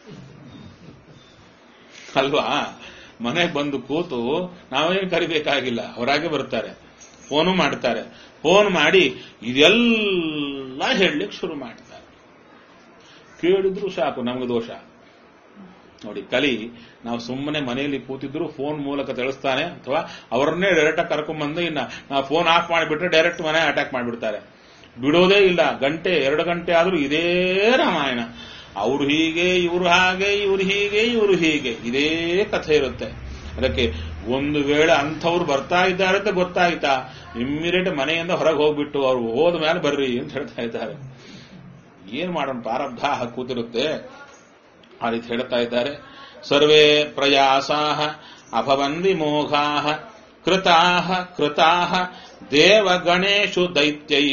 ಅಲ್ವಾ ಮನೆಗೆ ಬಂದು ಕೂತು ನಾವೇನು ಕರಿಬೇಕಾಗಿಲ್ಲ ಅವರಾಗೆ ಬರ್ತಾರೆ ಫೋನು ಮಾಡ್ತಾರೆ ಫೋನ್ ಮಾಡಿ ಇದೆಲ್ಲ ಹೇಳಲಿಕ್ಕೆ ಶುರು ಮಾಡ್ತಾರೆ ಕೇಳಿದ್ರು ಸಾಕು ನಮ್ಗೆ ದೋಷ ನೋಡಿ ಕಲಿ ನಾವು ಸುಮ್ಮನೆ ಮನೆಯಲ್ಲಿ ಕೂತಿದ್ರು ಫೋನ್ ಮೂಲಕ ತಿಳಿಸ್ತಾನೆ ಅಥವಾ ಅವರನ್ನೇ ಡೈರೆಕ್ಟ್ ಕರ್ಕೊಂಡ್ಬಂದು ಇನ್ನ ನಾವು ಫೋನ್ ಆಫ್ ಮಾಡಿಬಿಟ್ರೆ ಡೈರೆಕ್ಟ್ ಮನೆ ಅಟ್ಯಾಕ್ ಮಾಡಿಬಿಡ್ತಾರೆ ಬಿಡೋದೇ ಇಲ್ಲ ಗಂಟೆ ಎರಡು ಗಂಟೆ ಆದ್ರೂ ಇದೇ ರಾಮಾಯಣ ಅವ್ರು ಹೀಗೆ ಇವರು ಹಾಗೆ ಇವ್ರು ಹೀಗೆ ಇವರು ಹೀಗೆ ಇದೇ ಕಥೆ ಇರುತ್ತೆ ಅದಕ್ಕೆ ಒಂದು ವೇಳೆ ಅಂಥವ್ರು ಬರ್ತಾ ಇದ್ದಾರೆ ಅಂತ ಗೊತ್ತಾಯ್ತಾ ಇಮ್ಮಿಡಿಯೇಟ್ ಮನೆಯಿಂದ ಹೊರಗೆ ಹೋಗ್ಬಿಟ್ಟು ಅವ್ರು ಹೋದ ಮೇಲೆ ಬರ್ರಿ ಅಂತ ಹೇಳ್ತಾ ಇದ್ದಾರೆ ಏನ್ ಮಾಡೋಣ ಪ್ರಾರಬ್ಧ ಕೂತಿರುತ್ತೆ ಆ ರೀತಿ ಹೇಳ್ತಾ ಇದ್ದಾರೆ ಸರ್ವೇ ಪ್ರಯಾಸಾ ಅಭವನ್ ವಿಮೋಘಾ ಕೃತಾ ಕೃತಾ ದೇವಗಣೇಶು ದೈತ್ಯೈ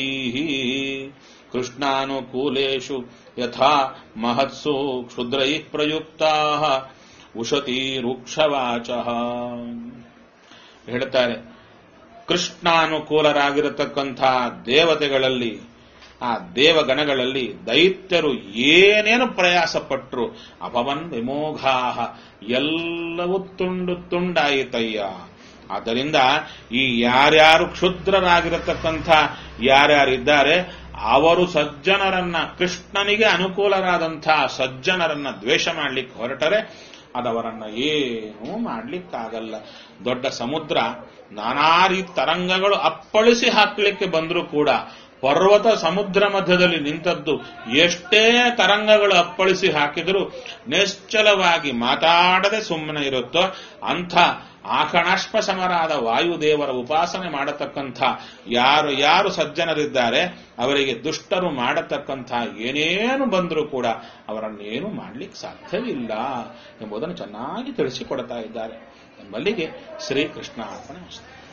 ಕೃಷ್ಣಾನುಕೂಲೇಶು ಯಥಾ ಮಹತ್ಸು ಕ್ಷುದ್ರೈ ಪ್ರಯುಕ್ತಾ ಉಷತಿ ರೂಕ್ಷವಾಚ ಹೇಳ್ತಾರೆ ಕೃಷ್ಣಾನುಕೂಲರಾಗಿರತಕ್ಕಂಥ ದೇವತೆಗಳಲ್ಲಿ ಆ ದೇವಗಣಗಳಲ್ಲಿ ದೈತ್ಯರು ಏನೇನು ಪ್ರಯಾಸ ಪಟ್ಟರು ಅಪವನ್ ವಿಮೋಘಾಹ ಎಲ್ಲವೂ ತುಂಡು ತುಂಡಾಯಿತಯ್ಯ ಆದ್ದರಿಂದ ಈ ಯಾರ್ಯಾರು ಕ್ಷುದ್ರರಾಗಿರತಕ್ಕಂಥ ಯಾರ್ಯಾರಿದ್ದಾರೆ ಅವರು ಸಜ್ಜನರನ್ನ ಕೃಷ್ಣನಿಗೆ ಅನುಕೂಲರಾದಂಥ ಸಜ್ಜನರನ್ನ ದ್ವೇಷ ಮಾಡ್ಲಿಕ್ಕೆ ಹೊರಟರೆ ಅದವರನ್ನ ಏನೂ ಮಾಡ್ಲಿಕ್ಕಾಗಲ್ಲ ದೊಡ್ಡ ಸಮುದ್ರ ನಾನಾ ರೀತಿ ತರಂಗಗಳು ಅಪ್ಪಳಿಸಿ ಹಾಕ್ಲಿಕ್ಕೆ ಬಂದರೂ ಕೂಡ ಪರ್ವತ ಸಮುದ್ರ ಮಧ್ಯದಲ್ಲಿ ನಿಂತದ್ದು ಎಷ್ಟೇ ತರಂಗಗಳು ಅಪ್ಪಳಿಸಿ ಹಾಕಿದರೂ ನಿಶ್ಚಲವಾಗಿ ಮಾತಾಡದೆ ಸುಮ್ಮನೆ ಇರುತ್ತೋ ಅಂಥ ಆಕಣಾಶ್ಪ ಸಮರಾದ ವಾಯುದೇವರ ಉಪಾಸನೆ ಮಾಡತಕ್ಕಂಥ ಯಾರು ಯಾರು ಸಜ್ಜನರಿದ್ದಾರೆ ಅವರಿಗೆ ದುಷ್ಟರು ಮಾಡತಕ್ಕಂಥ ಏನೇನು ಬಂದರೂ ಕೂಡ ಅವರನ್ನೇನು ಮಾಡ್ಲಿಕ್ಕೆ ಸಾಧ್ಯವಿಲ್ಲ ಎಂಬುದನ್ನು ಚೆನ್ನಾಗಿ ತಿಳಿಸಿಕೊಡ್ತಾ ಇದ್ದಾರೆ ಎಂಬಲ್ಲಿಗೆ ಶ್ರೀಕೃಷ್ಣ ಅರ್ಪಣೆ